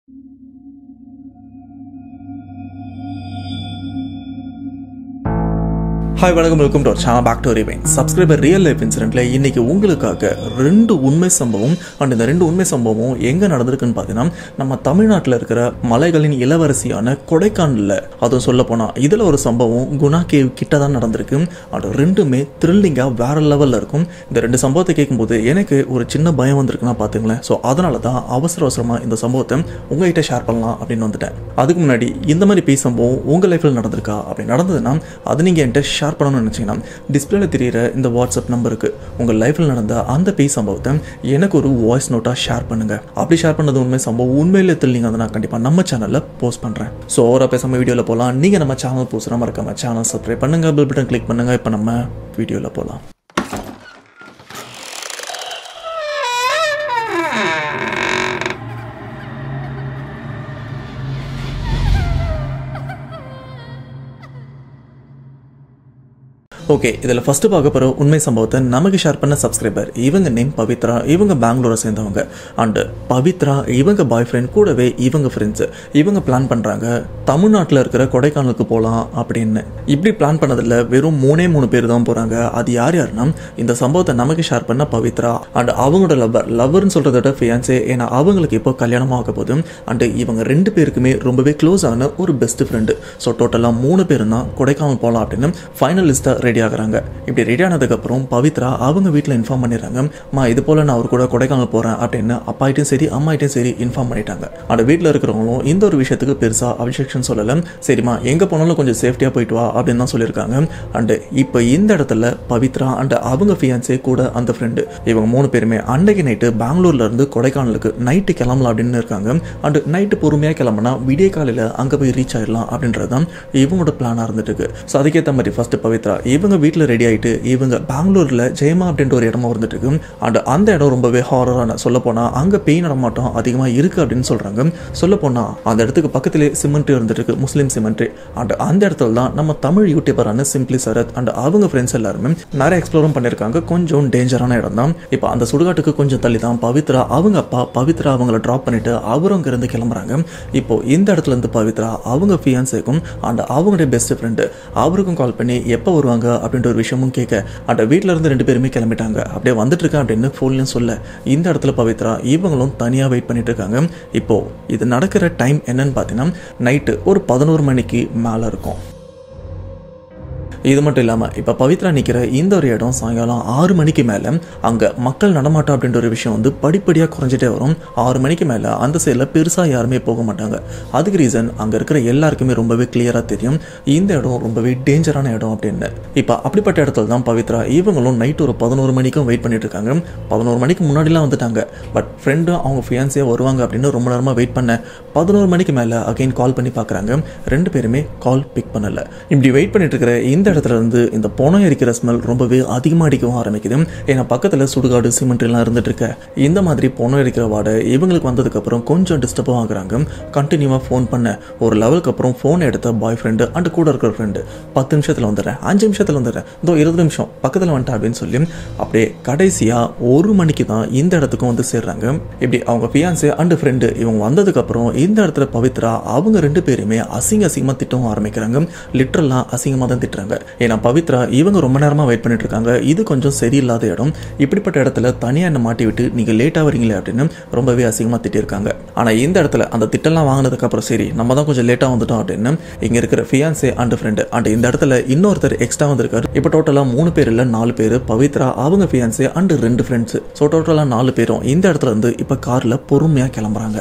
Hi வணக்கம் welcome to channel back to rewind subscriber real life இன்சிடென்ட்ல இன்னைக்கு உங்களுக்காக ரெண்டு உண்மை சம்பவம் அண்ட் இந்த ரெண்டு உண்மை சம்பவம் எங்க நடந்திருக்குன்னு பார்த்தீங்கன்னா நம்ம தமிழ்நாட்டில் இருக்கிற மலைகளின் இளவரசியான கொடைக்கானல்ல அதுவும் சொல்ல போனா இதுல ஒரு சம்பவம் குணா கேவ் கிட்ட தான் நடந்திருக்கு அது ரெண்டுமே த்ரில்லிங்கா வேற லெவல்ல இருக்கும் இந்த ரெண்டு சம்பவத்தை கேட்கும்போது எனக்கு ஒரு சின்ன பயம் வந்திருக்குன்னா பாத்துங்களேன் ஸோ அதனால தான் அவசர அவசரமா இந்த சம்பவத்தை உங்ககிட்ட ஷேர் பண்ணலாம் அப்படின்னு வந்துட்டேன் அதுக்கு முன்னாடி இந்த மாதிரி பேய் சம்பவம் உங்க லைஃப்ல நடந்திருக்கா அப்படி நடந்ததுன்னா அது நீங்க என்கிட்ட ஷேர் பண்ணணும்னு நினச்சிங்கன்னா டிஸ்பிளேல தெரியிற இந்த வாட்ஸ்அப் நம்பருக்கு உங்கள் லைஃப்பில் நடந்த அந்த பேய் சம்பவத்தை எனக்கு ஒரு வாய்ஸ் நோட்டாக ஷேர் பண்ணுங்க அப்படி ஷேர் பண்ணது உண்மை சம்பவம் உண்மையிலே தெரியலீங்க அதை நான் கண்டிப்பாக நம்ம சேனலில் போஸ்ட் பண்ணுறேன் ஸோ ஓவரா பேசாமல் வீடியோவில் போகலாம் நீங்கள் நம்ம சேனல் போஸ்ட் மறக்காம சேனல் சப்ஸ்கிரைப் பண்ணுங்க பெல் பட்டன் கிளிக் பண்ணுங்க இப்போ நம்ம வீடியோவில் போகலாம் ஓகே இதில் ஃபஸ்ட்டு பார்க்க போகிற உண்மை சம்பவத்தை நமக்கு ஷேர் பண்ண சப்ஸ்கிரைபர் இவங்க நேம் பவித்ரா இவங்க பெங்களூரை சேர்ந்தவங்க அண்டு பவித்ரா இவங்க பாய் ஃப்ரெண்ட் கூடவே இவங்க ஃப்ரெண்ட்ஸு இவங்க பிளான் பண்ணுறாங்க தமிழ்நாட்டில் இருக்கிற கொடைக்கானலுக்கு போகலாம் அப்படின்னு இப்படி பிளான் பண்ணதில் வெறும் மூணே மூணு பேர் தான் போகிறாங்க அது யார் யாருன்னா இந்த சம்பவத்தை நமக்கு ஷேர் பண்ண பவித்ரா அண்ட் அவங்களோட லவ்வர் லவ்வர்னு சொல்கிறத விட ஃபியான்ஸே ஏன்னா அவங்களுக்கு இப்போ கல்யாணம் ஆக போகுது அண்டு இவங்க ரெண்டு பேருக்குமே ரொம்பவே க்ளோஸ் ஆன ஒரு பெஸ்ட் ஃப்ரெண்டு ஸோ டோட்டலாக மூணு பேர் தான் கொடைக்கானல் போகலாம் அப்படின்னு ஃபைனல் லிஸ்ட்டாக ரெடி ஆகுறாங்க இப்படி ரெடி ஆனதுக்கப்புறம் பவித்ரா அவங்க வீட்டில் இன்ஃபார்ம் பண்ணிடுறாங்க மா இது போல் நான் அவர் கூட கொடைக்கானல் போகிறேன் அப்படின்னு அப்பாயிட்டும் சரி அம்மாயிட்டும் சரி இன்ஃபார்ம் பண்ணிட்டாங்க அந்த வீட்டில் இருக்கிறவங்களும் இந்த ஒரு விஷயத்துக்கு பெருசாக அபிஷேக்ஷன் சொல்லலை சரிம்மா எங்கே போனாலும் கொஞ்சம் சேஃப்டியாக போயிட்டு வா அப்படின்னு தான் சொல்லியிருக்காங்க அண்டு இப்போ இந்த இடத்துல பவித்ரா அண்ட் அவங்க ஃபியான்ஸே கூட அந்த ஃப்ரெண்டு இவங்க மூணு பேருமே அன்னைக்கு நைட்டு பெங்களூர்ல இருந்து கொடைக்கானலுக்கு நைட்டு கிளம்பலாம் அப்படின்னு இருக்காங்க அண்டு நைட்டு பொறுமையாக கிளம்புனா விடிய காலையில் அங்கே போய் ரீச் ஆயிடலாம் அப்படின்றது தான் இவங்களோட பிளானாக இருந்துட்டு இருக்கு ஸோ அதுக்கேற்ற மாதிரி ஃபர்ஸ்ட் பவித்ரா இவங்க வீட்டில் ரெடி ஆகிட்டு இவங்க பெங்களூரில் ஜெயமா அப்படின்ற ஒரு இடமா இருந்துட்டு இருக்கு அண்ட் அந்த இடம் ரொம்பவே ஹாரரான சொல்ல போனால் அங்கே பேய் நடமாட்டம் அதிகமாக இருக்குது அப்படின்னு சொல்கிறாங்க சொல்ல போனால் அந்த இடத்துக்கு பக்கத்திலே சிமெண்ட்ரி இருந்துட்டு இருக்கு முஸ்லீம் சிமெண்ட்ரி அண்ட் அந்த இடத்துல தான் நம்ம தமிழ் யூடியூபரான சிம்பிளி சரத் அண்ட் அவங்க ஃப்ரெண்ட்ஸ் எல்லாருமே நிறைய எக்ஸ்ப்ளோரும் பண்ணியிருக்காங்க கொஞ்சம் டேஞ்சரான இடம் தான் இப்போ அந்த சுடுகாட்டுக்கு கொஞ்சம் தள்ளி தான் பவித்ரா அவங்க அப்பா பவித்ரா அவங்கள ட்ராப் பண்ணிட்டு அவரும் அங்கேருந்து கிளம்புறாங்க இப்போ இந்த இடத்துல இருந்து பவித்ரா அவங்க ஃபியான்ஸேக்கும் அண்ட் அவங்களுடைய பெஸ்ட் ஃப்ரெண்டு அவருக்கும் கால் பண்ணி எப்போ வருவாங்க அப்படின்ற ஒரு விஷயமும் கேட்க அந்த வீட்டில் இருந்து ரெண்டு பேருமே கிளம்பிட்டாங்க அப்படியே வந்துட்டு இருக்கேன் அப்படின்னு ஃபோன்லையும் சொல்ல இந்த இடத்துல பவித்ரா இவங்களும் தனியாக வெயிட் பண்ணிட்டு இருக்காங்க இப்போ இது நடக்கிற டைம் என்னன்னு பார்த்தீங்கன்னா நைட்டு ஒரு பதினோரு மணிக்கு மேலே இருக்கும் இது மட்டும் இல்லாமல் இப்போ பவித்ரா நிற்கிற இந்த ஒரு இடம் சாயங்காலம் ஆறு மணிக்கு மேலே அங்கே மக்கள் நடமாட்டம் அப்படின்ற ஒரு விஷயம் வந்து படிப்படியாக குறைஞ்சிட்டே வரும் ஆறு மணிக்கு மேலே அந்த சைடில் பெருசாக யாருமே போக மாட்டாங்க அதுக்கு ரீசன் அங்கே இருக்கிற எல்லாருக்குமே ரொம்பவே கிளியராக தெரியும் இந்த இடம் ரொம்பவே டேஞ்சரான இடம் அப்படின்னு இப்போ அப்படிப்பட்ட இடத்துல தான் பவித்ரா இவங்களும் நைட் ஒரு பதினோரு மணிக்கும் வெயிட் பண்ணிட்டு இருக்காங்க பதினோரு மணிக்கு முன்னாடிலாம் வந்துட்டாங்க பட் ஃப்ரெண்டும் அவங்க ஃபியான்ஸே வருவாங்க அப்படின்னு ரொம்ப நேரமாக வெயிட் பண்ண பதினோரு மணிக்கு மேலே அகைன் கால் பண்ணி பார்க்குறாங்க ரெண்டு பேருமே கால் பிக் பண்ணலை இப்படி வெயிட் பண்ணிட்டு இருக்கிற இந்த இடத்துல இருந்து இந்த பணம் எரிக்கிற ஸ்மெல் ரொம்பவே அதிகமாக அடிக்கவும் ஆரம்பிக்குது ஏன்னா பக்கத்தில் சுடுகாடு சிமெண்ட் எல்லாம் இருந்துட்டு இருக்க இந்த மாதிரி பணம் எரிக்கிற வாடை இவங்களுக்கு வந்ததுக்கப்புறம் கொஞ்சம் டிஸ்டர்பும் ஆகுறாங்க கண்டினியூவாக ஃபோன் பண்ண ஒரு லெவலுக்கு அப்புறம் ஃபோன் எடுத்த பாய் ஃப்ரெண்டு அண்ட் கூட இருக்கிற ஃப்ரெண்டு பத்து நிமிஷத்தில் வந்துடுறேன் அஞ்சு நிமிஷத்தில் வந்துடுறேன் இதோ இருபது நிமிஷம் பக்கத்தில் வந்துட்டேன் அப்படின்னு சொல்லி அப்படியே கடைசியாக ஒரு மணிக்கு தான் இந்த இடத்துக்கும் வந்து சேர்றாங்க இப்படி அவங்க ஃபியான்ஸே அண்ட் ஃப்ரெண்டு இவங்க வந்ததுக்கப்புறம் இந்த இடத்துல பவித்ரா அவங்க ரெண்டு பேருமே அசிங்க அசிங்கமாக திட்டவும் ஆரம்பிக்கிறாங்க லிட்ரலாக அசிங்கமாக தான் திட்டுறாங்க ஏன்னா பவித்ரா இவங்க ரொம்ப நேரமாக வெயிட் பண்ணிட்டு இருக்காங்க இது கொஞ்சம் சரியில்லாத இடம் இப்படிப்பட்ட இடத்துல தனியாக என்ன மாட்டி விட்டு நீங்கள் லேட்டாக வரீங்களே அப்படின்னு ரொம்பவே அசிங்கமாக திட்டிருக்காங்க ஆனால் இந்த இடத்துல அந்த திட்டம்லாம் வாங்கினதுக்கு அப்புறம் சரி நம்ம தான் கொஞ்சம் லேட்டாக வந்துட்டோம் அப்படின்னு இங்கே இருக்கிற ஃபியான்ஸே அண்ட் ஃப்ரெண்டு அண்ட் இந்த இடத்துல இன்னொருத்தர் எக்ஸ்ட்ரா வந்திருக்காரு இப்போ டோட்டலாக மூணு பேர் இல்லை நாலு பேர் பவித்ரா அவங்க ஃபியான்ஸே அண்ட் ரெண்டு ஃப்ரெண்ட்ஸ் ஸோ டோட்டலாக நாலு பேரும் இந்த இடத்துல இருந்து இப்போ காரில் பொறுமையாக கிளம்புறாங்க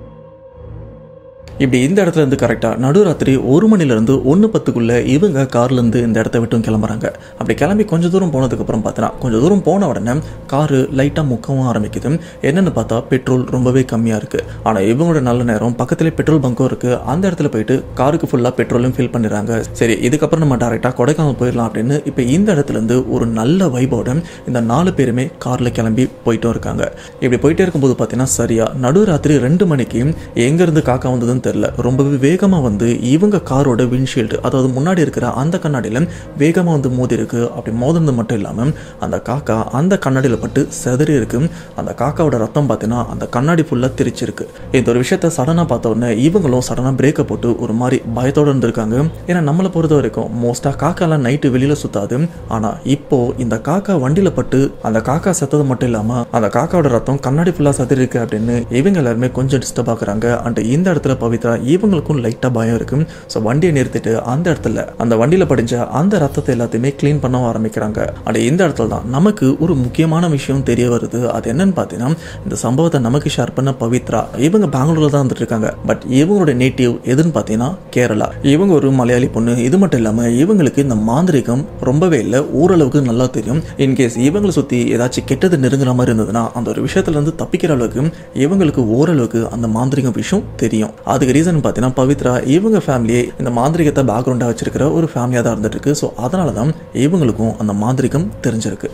இப்படி இந்த இடத்துல இருந்து கரெக்டாக நடுராத்திரி ஒரு மணிலேருந்து ஒன்று பத்துக்குள்ளே இவங்க கார்லேருந்து இந்த இடத்த விட்டும் கிளம்புறாங்க அப்படி கிளம்பி கொஞ்சம் தூரம் போனதுக்கப்புறம் பார்த்தோன்னா கொஞ்சம் தூரம் போன உடனே காரு லைட்டாக முக்கவும் ஆரம்பிக்குது என்னென்னு பார்த்தா பெட்ரோல் ரொம்பவே கம்மியாக இருக்குது ஆனால் இவங்களோட நல்ல நேரம் பக்கத்துலேயே பெட்ரோல் பங்கும் இருக்குது அந்த இடத்துல போயிட்டு காருக்கு ஃபுல்லாக பெட்ரோலும் ஃபில் பண்ணிடுறாங்க சரி இதுக்கப்புறம் நம்ம டேரெக்டாக கொடைக்கானல் போயிடலாம் அப்படின்னு இப்போ இந்த இடத்துலேருந்து ஒரு நல்ல வைபோட இந்த நாலு பேருமே காரில் கிளம்பி போயிட்டும் இருக்காங்க இப்படி போயிட்டே இருக்கும்போது பார்த்தீங்கன்னா சரியா நடுராத்திரி ரெண்டு மணிக்கு எங்கேருந்து காக்கா வந்ததுன்னு என்னாச்சுன்னு தெரியல ரொம்பவே வேகமாக வந்து இவங்க காரோட விண்ட்ஷீல்டு அதாவது முன்னாடி இருக்கிற அந்த கண்ணாடியில் வேகமாக வந்து மோதி இருக்கு அப்படி மோதினது மட்டும் இல்லாமல் அந்த காக்கா அந்த கண்ணாடியில் பட்டு செதறி இருக்கு அந்த காக்காவோட ரத்தம் பார்த்தீங்கன்னா அந்த கண்ணாடி ஃபுல்லாக திரிச்சிருக்கு இந்த ஒரு விஷயத்த சடனாக பார்த்த உடனே இவங்களும் சடனாக பிரேக்கை போட்டு ஒரு மாதிரி பயத்தோடு இருந்திருக்காங்க ஏன்னா நம்மளை பொறுத்த வரைக்கும் மோஸ்ட்டாக காக்காலாம் நைட்டு வெளியில் சுத்தாது ஆனால் இப்போ இந்த காக்கா வண்டியில் பட்டு அந்த காக்கா செத்தது மட்டும் இல்லாமல் அந்த காக்காவோட ரத்தம் கண்ணாடி ஃபுல்லாக சதுரி இருக்கு அப்படின்னு இவங்க எல்லாருமே கொஞ்சம் டிஸ்டர்ப் ஆகுறாங்க அண்ட் இந்த இடத்துல பவித்ரா இவங்களுக்கும் லைட்டாக பயம் இருக்கு ஸோ வண்டியை நிறுத்திட்டு அந்த இடத்துல அந்த வண்டியில் படிஞ்ச அந்த ரத்தத்தை எல்லாத்தையுமே க்ளீன் பண்ண ஆரம்பிக்கிறாங்க அண்ட் இந்த இடத்துல தான் நமக்கு ஒரு முக்கியமான விஷயம் தெரிய வருது அது என்னன்னு பார்த்தீங்கன்னா இந்த சம்பவத்தை நமக்கு ஷேர் பண்ண பவித்ரா இவங்க பெங்களூர்ல தான் வந்துட்டு இருக்காங்க பட் இவங்களோட நேட்டிவ் எதுன்னு பார்த்தீங்கன்னா கேரளா இவங்க ஒரு மலையாளி பொண்ணு இது மட்டும் இல்லாமல் இவங்களுக்கு இந்த மாந்திரிகம் ரொம்பவே இல்லை ஓரளவுக்கு நல்லா தெரியும் இன்கேஸ் இவங்களை சுற்றி ஏதாச்சும் கெட்டது நெருங்குற மாதிரி இருந்ததுன்னா அந்த ஒரு விஷயத்துல இருந்து தப்பிக்கிற அளவுக்கு இவங்களுக்கு ஓரளவுக்கு அந்த மாந்திரிக விஷயம் தெரியும் அதுக்கு ரீசன் பார்த்தீங்கன்னா பவித்ரா இவங்க ஃபேமிலியே இந்த மாந்திரிகத்தை பேக்ரவுண்டாக வச்சிருக்கிற ஒரு ஃபேமிலியாக தான் இருந்துட்டு இருக்கு ஸோ அதனால தான் இவங்களுக்கும் அந்த மாந்திரிகம் தெரிஞ்சிருக்கு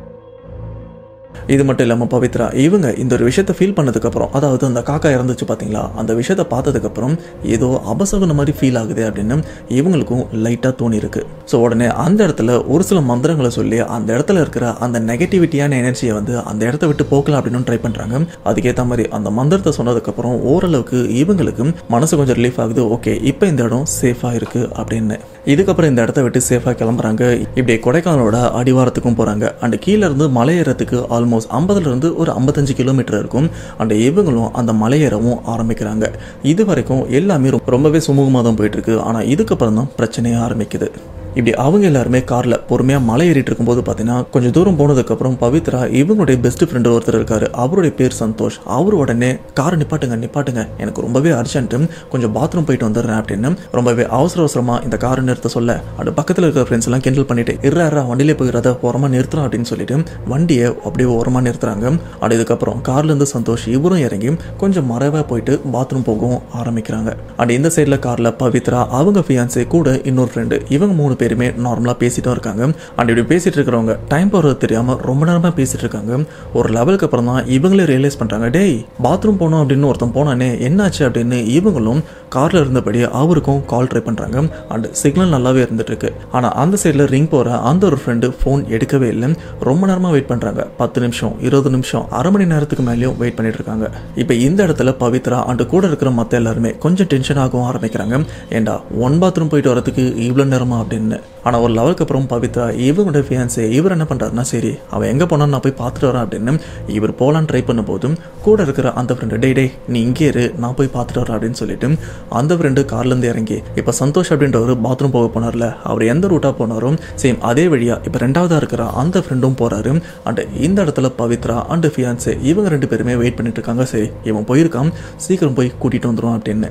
இது மட்டும் இல்லாமல் பவித்ரா இவங்க இந்த ஒரு விஷயத்தை ஃபீல் பண்ணதுக்கப்புறம் அதாவது அந்த காக்கா இறந்துச்சு பார்த்தீங்களா அந்த விஷயத்தை பார்த்ததுக்கப்புறம் ஏதோ அபசகுன மாதிரி ஃபீல் ஆகுது அப்படின்னு இவங்களுக்கும் லைட்டாக தோணி இருக்கு ஸோ உடனே அந்த இடத்துல ஒரு சில மந்திரங்களை சொல்லி அந்த இடத்துல இருக்கிற அந்த நெகட்டிவிட்டியான எனர்ஜியை வந்து அந்த இடத்த விட்டு போக்கலாம் அப்படின்னு ட்ரை பண்ணுறாங்க அதுக்கேற்ற மாதிரி அந்த மந்திரத்தை சொன்னதுக்கப்புறம் ஓரளவுக்கு இவங்களுக்கு மனசு கொஞ்சம் ரிலீஃப் ஆகுது ஓகே இப்போ இந்த இடம் சேஃபாக இருக்குது அப்படின்னு இதுக்கப்புறம் இந்த இடத்த விட்டு சேஃபாக கிளம்புறாங்க இப்படி கொடைக்கானலோட அடிவாரத்துக்கும் போகிறாங்க அண்ட் கீழே இருந்து மலை ஏறத்துக்கு ஆல்மோஸ்ட் ஐம்பதுலேருந்து ஒரு ஐம்பத்தஞ்சு கிலோமீட்டர் இருக்கும் அண்ட் இவங்களும் அந்த மலை ஏறவும் ஆரம்பிக்கிறாங்க இது வரைக்கும் எல்லாமே ரொ- ரொம்பவே சுமூகமாக தான் போயிட்டு இருக்கு ஆனால் இதுக்கப்புறம் தான் பிரச்சனையே ஆரம்பிக்குது இப்படி அவங்க எல்லாருமே காரில் பொறுமையாக மலை ஏறிட்டு இருக்கும்போது பார்த்தீங்கன்னா கொஞ்சம் தூரம் போனதுக்கப்புறம் பவித்ரா இவங்களுடைய பெஸ்ட் ஃப்ரெண்டு ஒருத்தர் இருக்காரு அவருடைய பேர் சந்தோஷ் அவர் உடனே காரை நிப்பாட்டுங்க நிப்பாட்டுங்க எனக்கு ரொம்பவே அர்ஜென்ட்டு கொஞ்சம் பாத்ரூம் போயிட்டு வந்துடுறேன் அப்படின்னு ரொம்பவே அவசர அவசரமாக இந்த காரை நிறுத்த சொல்ல அது பக்கத்தில் இருக்கிற ஃப்ரெண்ட்ஸ் எல்லாம் கிண்டல் பண்ணிட்டு இறா இறா வண்டியிலே போயிடாத ஓரமாக நிறுத்துறோம் அப்படின்னு சொல்லிட்டு வண்டியை அப்படியே ஓரமாக நிறுத்துறாங்க அப்படி இதுக்கப்புறம் கார்லேருந்து சந்தோஷ் இவரும் இறங்கி கொஞ்சம் மறைவாக போயிட்டு பாத்ரூம் போகவும் ஆரம்பிக்கிறாங்க அண்ட் இந்த சைடில் காரில் பவித்ரா அவங்க ஃபியான்சே கூட இன்னொரு ஃப்ரெண்டு இவங்க மூணு பேருமே நார்மலாக பேசிட்டும் இருக்காங்க அண்ட் இப்படி பேசிட்டு இருக்கிறவங்க டைம் போகிறது தெரியாமல் ரொம்ப நேரமாக பேசிட்டு இருக்காங்க ஒரு லெவலுக்கு அப்புறம் தான் இவங்களே ரியலைஸ் பண்ணுறாங்க டேய் பாத்ரூம் போனோம் அப்படின்னு ஒருத்தன் போனானே என்னாச்சு அப்படின்னு இவங்களும் காரில் இருந்தபடி அவருக்கும் கால் ட்ரை பண்ணுறாங்க அண்ட் சிக்னல் நல்லாவே இருந்துட்டு இருக்கு ஆனால் அந்த சைடில் ரிங் போகிற அந்த ஒரு ஃப்ரெண்டு ஃபோன் எடுக்கவே இல்லை ரொம்ப நேரமாக வெயிட் பண்ணுறாங்க பத்து நிமிஷம் இருபது நிமிஷம் அரை மணி நேரத்துக்கு மேலேயும் வெயிட் பண்ணிட்டு இருக்காங்க இப்போ இந்த இடத்துல பவித்ரா அண்ட் கூட இருக்கிற மற்ற எல்லாருமே கொஞ்சம் டென்ஷன் ஆகவும் ஆரம்பிக்கிறாங்க ஏண்டா ஒன் பாத்ரூம் போயிட்டு வரதுக்கு இவ்வளோ நேரமா அப்படின்னு ஆனால் ஒரு லெவலுக்கு அப்புறம் பவித்ரா இவங்களோட ஃபியான்ஸே இவர் என்ன பண்ணுறாருன்னா சரி அவன் எங்கே போனான்னு நான் போய் பார்த்துட்டு வரேன் அப்படின்னு இவர் போகலான்னு ட்ரை பண்ணும்போதும் கூட இருக்கிற அந்த ஃப்ரெண்டு டே டே நீ இங்கே இரு நான் போய் பார்த்துட்டு வரேன் அப்படின்னு சொல்லிட்டு அந்த ஃப்ரெண்டு கார்லேருந்து இறங்கி இப்போ சந்தோஷ் அப்படின்றவர் பாத்ரூம் போக போனார்ல அவர் எந்த ரூட்டாக போனாரோ சேம் அதே வழியாக இப்போ ரெண்டாவதாக இருக்கிற அந்த ஃப்ரெண்டும் போகிறாரு அண்ட் இந்த இடத்துல பவித்ரா அண்ட் ஃபியான்ஸே இவங்க ரெண்டு பேருமே வெயிட் பண்ணிட்டு இருக்காங்க சரி இவன் போயிருக்கான் சீக்கிரம் போய் கூட்டிகிட்டு வந்துடும் அப்படின்னு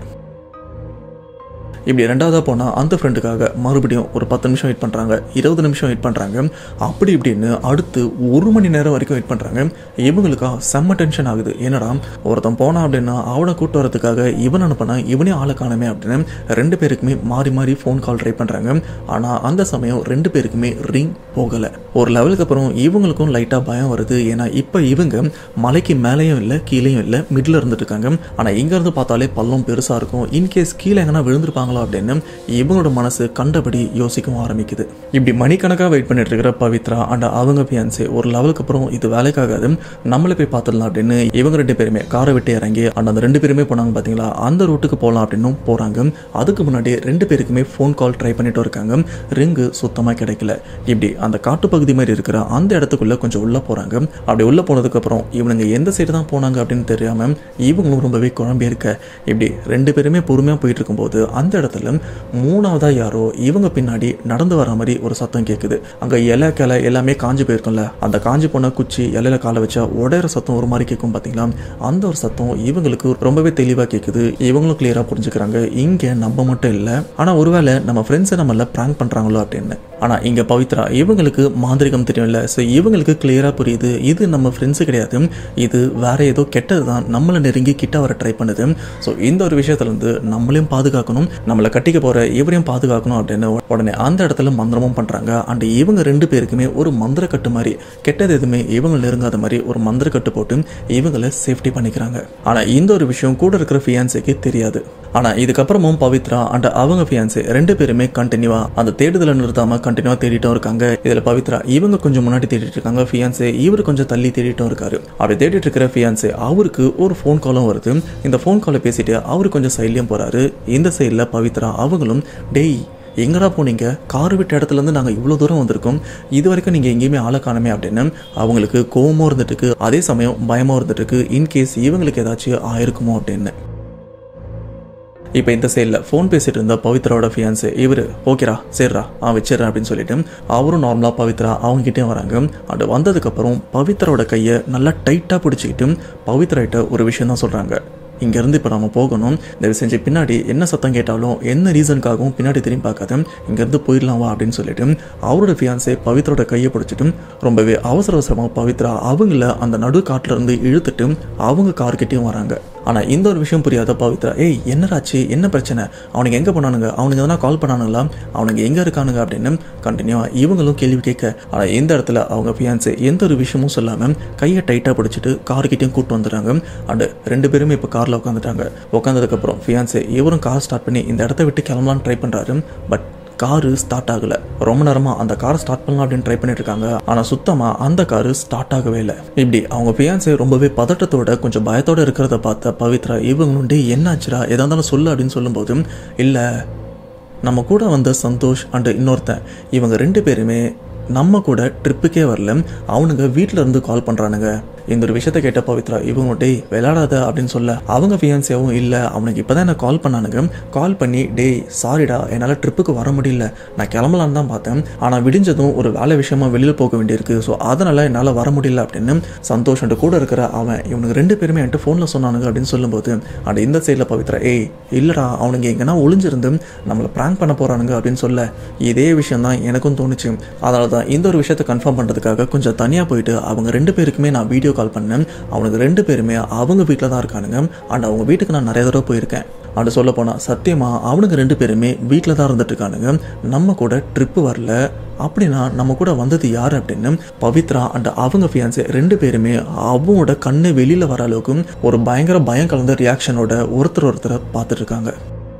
இப்படி ரெண்டாவதாக போனால் அந்த ஃப்ரெண்டுக்காக மறுபடியும் ஒரு பத்து நிமிஷம் வெயிட் பண்ணுறாங்க இருபது நிமிஷம் வெயிட் பண்ணுறாங்க அப்படி இப்படின்னு அடுத்து ஒரு மணி நேரம் வரைக்கும் வெயிட் பண்ணுறாங்க இவங்களுக்கா செம்ம டென்ஷன் ஆகுது என்னடா ஒருத்தன் போனான் அப்படின்னா அவனை கூட்டு வரதுக்காக இவன் அனுப்பினா இவனே ஆளை காணுமே அப்படின்னு ரெண்டு பேருக்குமே மாறி மாறி ஃபோன் கால் ட்ரை பண்ணுறாங்க ஆனால் அந்த சமயம் ரெண்டு பேருக்குமே ரிங் போகலை ஒரு லெவலுக்கு அப்புறம் இவங்களுக்கும் லைட்டாக பயம் வருது ஏன்னா இப்போ இவங்க மலைக்கு மேலேயும் இல்லை கீழேயும் இல்லை மிடில் இருந்துட்டு இருக்காங்க ஆனால் இங்கேருந்து பார்த்தாலே பள்ளம் பெருசாக இருக்கும் இன்கேஸ் கீழே எங்கன்னா விழுந்திருப்பாங்களா அப்படின்னு இவங்களோட மனசு கண்டபடி யோசிக்கவும் ஆரம்பிக்குது இப்படி மணிக்கணக்காக வெயிட் பண்ணிட்டு இருக்கிற பவித்ரா அண்ட் அவங்க பியான்சே ஒரு லெவலுக்கு அப்புறம் இது வேலைக்காகாது நம்மளை போய் பார்த்துடலாம் அப்படின்னு இவங்க ரெண்டு பேருமே காரை விட்டு இறங்கி அண்ட் அந்த ரெண்டு பேருமே போனாங்க பார்த்தீங்களா அந்த ரூட்டுக்கு போகலாம் அப்படின்னும் போகிறாங்க அதுக்கு முன்னாடி ரெண்டு பேருக்குமே ஃபோன் கால் ட்ரை பண்ணிட்டு இருக்காங்க ரிங்கு சுத்தமாக கிடைக்கல இப்படி அந்த காட்டுப்பகுதி மாதிரி இருக்கிற அந்த இடத்துக்குள்ள கொஞ்சம் உள்ளே போகிறாங்க அப்படி உள்ளே போனதுக்கப்புறம் இவனுங்க எந்த சைடு தான் போனாங்க அப்படின்னு தெரியாமல் இவங்களும் ரொம்பவே குழம்பி இருக்க இப்படி ரெண்டு பேருமே பொறுமையாக போயிட்டு இருக்கும்போது அந்த இடத்துல மூணாவதா யாரோ இவங்க பின்னாடி நடந்து வர மாதிரி ஒரு சத்தம் கேட்குது அங்கே இலை கிளை எல்லாமே காஞ்சு போயிருக்கும்ல அந்த காஞ்சு போன குச்சி இலையில காலை வச்சா உடையிற சத்தம் ஒரு மாதிரி கேட்கும் பார்த்தீங்களா அந்த ஒரு சத்தம் இவங்களுக்கு ரொம்பவே தெளிவாக கேட்குது இவங்களும் கிளியராக புரிஞ்சுக்கிறாங்க இங்கே நம்ம மட்டும் இல்லை ஆனால் ஒருவேளை நம்ம ஃப்ரெண்ட்ஸை நம்மள ப்ராங்க் பண்ணுறாங்களோ அப்படின்னு ஆனால் இங்கே பவித்ரா இவங்களுக்கு மாந்திரிகம் தெரியும்ல ஸோ இவங்களுக்கு கிளியராக புரியுது இது நம்ம ஃப்ரெண்ட்ஸு கிடையாது இது வேற ஏதோ கெட்டது தான் நம்மளை நெருங்கி கிட்ட வர ட்ரை பண்ணுது ஸோ இந்த ஒரு விஷயத்துலேருந்து நம்மளையும் பாதுகாக்கணும் நம்மளை கட்டிக்க போகிற இவரையும் பாதுகாக்கணும் அப்படின்னு உடனே அந்த இடத்துல மந்திரமும் பண்ணுறாங்க அண்ட் இவங்க ரெண்டு பேருக்குமே ஒரு மந்திர கட்டு மாதிரி கெட்டது எதுவுமே இவங்க நெருங்காத மாதிரி ஒரு மந்திர கட்டு போட்டு இவங்களை சேஃப்டி பண்ணிக்கிறாங்க ஆனால் இந்த ஒரு விஷயம் கூட இருக்கிற ஃபியான்ஸைக்கு தெரியாது ஆனால் இதுக்கப்புறமும் பவித்ரா அண்ட் அவங்க ஃபியான்ஸு ரெண்டு பேருமே கண்டினியூவாக அந்த தேடுதலை நிறுத்தாமல் கண்டினியூவாக தேடிட்டும் இருக்காங்க இதில் பவித்ரா இவங்க கொஞ்சம் முன்னாடி தேடிட்டு இருக்காங்க ஃபியான்ஸு இவர் கொஞ்சம் தள்ளி தேடிட்டும் இருக்காரு அப்படி தேடிட்டு இருக்கிற ஃபியான்ஸு அவருக்கு ஒரு ஃபோன் காலும் வருது இந்த ஃபோன் காலை பேசிட்டு அவர் கொஞ்சம் சைட்லேயும் போகிறாரு இந்த சைடில் பவித்ரா அவங்களும் டேய் எங்கடா போனீங்க கார் விட்ட இடத்துல இருந்து நாங்கள் இவ்வளோ தூரம் வந்திருக்கோம் இது வரைக்கும் நீங்கள் எங்கேயுமே ஆளை காணமே அப்படின்னு அவங்களுக்கு கோவமும் இருந்துட்டு இருக்கு அதே சமயம் பயமும் இருந்துட்டு இருக்கு இன்கேஸ் இவங்களுக்கு ஏதாச்சும் ஆயிருக்குமோ அப்படின்னு இப்போ இந்த சைடில் ஃபோன் பேசிட்டு இருந்த பவித்ராவோட ஃபியான்ஸு இவர் ஓகேரா சரிடா ஆ வச்சிடறேன் அப்படின்னு சொல்லிட்டு அவரும் நார்மலாக பவித்ரா அவங்ககிட்டயும் வராங்க அது வந்ததுக்கப்புறம் பவித்ராவோட கையை நல்லா டைட்டாக பிடிச்சிக்கிட்டு பவித்ராகிட்ட ஒரு விஷயம் தான் சொல்கிறாங்க இங்கேருந்து இப்போ நம்ம போகணும் தயவு செஞ்சு பின்னாடி என்ன சத்தம் கேட்டாலும் என்ன ரீசனுக்காகவும் பின்னாடி திரும்பி பார்க்காத இங்கேருந்து போயிடலாம் வா அப்படின்னு சொல்லிட்டு அவரோட ஃபியான்ஸே பவித்ரோட கையை பிடிச்சிட்டு ரொம்பவே அவசர அவசரமாக பவித்ரா அவங்கள அந்த நடு காட்டுல இருந்து இழுத்துட்டு அவங்க கார்கிட்டையும் வராங்க ஆனால் இந்த ஒரு விஷயம் புரியாத பவித்ரா ஏய் என்னடாச்சு என்ன பிரச்சனை அவனுக்கு எங்கே போனானுங்க அவனுக்கு எதனா கால் பண்ணானுங்களா அவனுங்க எங்கே இருக்கானுங்க அப்படின்னு கண்டினியூவாக இவங்களும் கேள்வி கேட்க ஆனால் இந்த இடத்துல அவங்க ஃபியான்ஸு எந்த ஒரு விஷயமும் சொல்லாமல் கையை டைட்டாக பிடிச்சிட்டு கார்கிட்டையும் கூப்பிட்டு வந்துடுறாங்க அண்டு ரெண்டு பேருமே இப்போ காரில் உட்காந்துட்டாங்க உட்காந்ததுக்கப்புறம் ஃபியான்ஸு இவரும் கார் ஸ்டார்ட் பண்ணி இந்த இடத்த விட்டு கிளம்பலான்னு ட்ரை பண்ணுறாரு பட் காரு ஸ்டார்ட் ஆகல ரொம்ப நேரமா அந்த காரை ஸ்டார்ட் பண்ணலாம் அப்படின்னு ட்ரை பண்ணிட்டு இருக்காங்க ஆனா சுத்தமா அந்த காரு ஸ்டார்ட் ஆகவே இல்லை இப்படி அவங்க பியான்ஸே ரொம்பவே பதட்டத்தோட கொஞ்சம் பயத்தோட இருக்கிறத பார்த்த பவித்ரா இவங்களும் டே என்னாச்சுடா எதா இருந்தாலும் சொல்லு அப்படின்னு சொல்லும்போது இல்ல நம்ம கூட வந்த சந்தோஷ் அண்ட் இன்னொருத்தன் இவங்க ரெண்டு பேருமே நம்ம கூட ட்ரிப்புக்கே வரல அவனுங்க வீட்டில இருந்து கால் பண்றானுங்க இந்த ஒரு விஷயத்த கேட்ட பவித்ரா இவங்க டேய் விளையாடாத அப்படின்னு சொல்ல அவங்க ஃபியான்சியாவும் இல்லை அவனுக்கு இப்போதான் எனக்கு கால் பண்ணானுங்க கால் பண்ணி டேய் சாரிடா என்னால் ட்ரிப்புக்கு வர முடியல நான் கிளம்பலான்னு தான் பார்த்தேன் ஆனால் விடிஞ்சதும் ஒரு வேலை விஷயமா வெளியில் போக வேண்டியிருக்கு ஸோ அதனால் என்னால் வர முடியல அப்படின்னு சந்தோஷ் and கூட இருக்கிற அவன் இவனுக்கு ரெண்டு பேருமே என்கிட்ட ஃபோனில் சொன்னானுங்க அப்படின்னு சொல்லும்போது அண்ட் இந்த சைடில் பவித்ரா ஏய் இல்லைடா அவனுங்க எங்கன்னா ஒளிஞ்சிருந்து நம்மளை ப்ராங்க் பண்ண போகிறானுங்க அப்படின்னு சொல்ல இதே விஷயம் தான் எனக்கும் தோணுச்சு அதனால தான் இந்த ஒரு விஷயத்தை கன்ஃபார்ம் பண்ணுறதுக்காக கொஞ்சம் தனியாக போயிட்டு அவங்க ரெண்டு பேருக்குமே நான் வீடியோ கால் பண்ணேன் அவனுக்கு ரெண்டு பேருமே அவங்க வீட்டில் தான் இருக்கானுங்க அண்ட் அவங்க வீட்டுக்கு நான் நிறைய தடவை போயிருக்கேன் அண்ட் சொல்ல போனால் சத்தியமாக அவனுங்க ரெண்டு பேருமே வீட்டில் தான் இருந்துட்டு இருக்கானுங்க நம்ம கூட ட்ரிப்பு வரல அப்படின்னா நம்ம கூட வந்தது யார் அப்படின்னு பவித்ரா அண்ட் அவங்க ஃபியான்ஸு ரெண்டு பேருமே அவங்களோட கண்ணு வெளியில் வர அளவுக்கு ஒரு பயங்கர பயம் கலந்த ரியாக்ஷனோட ஒருத்தர் ஒருத்தரை பார்த்துட்டு இருக்காங்க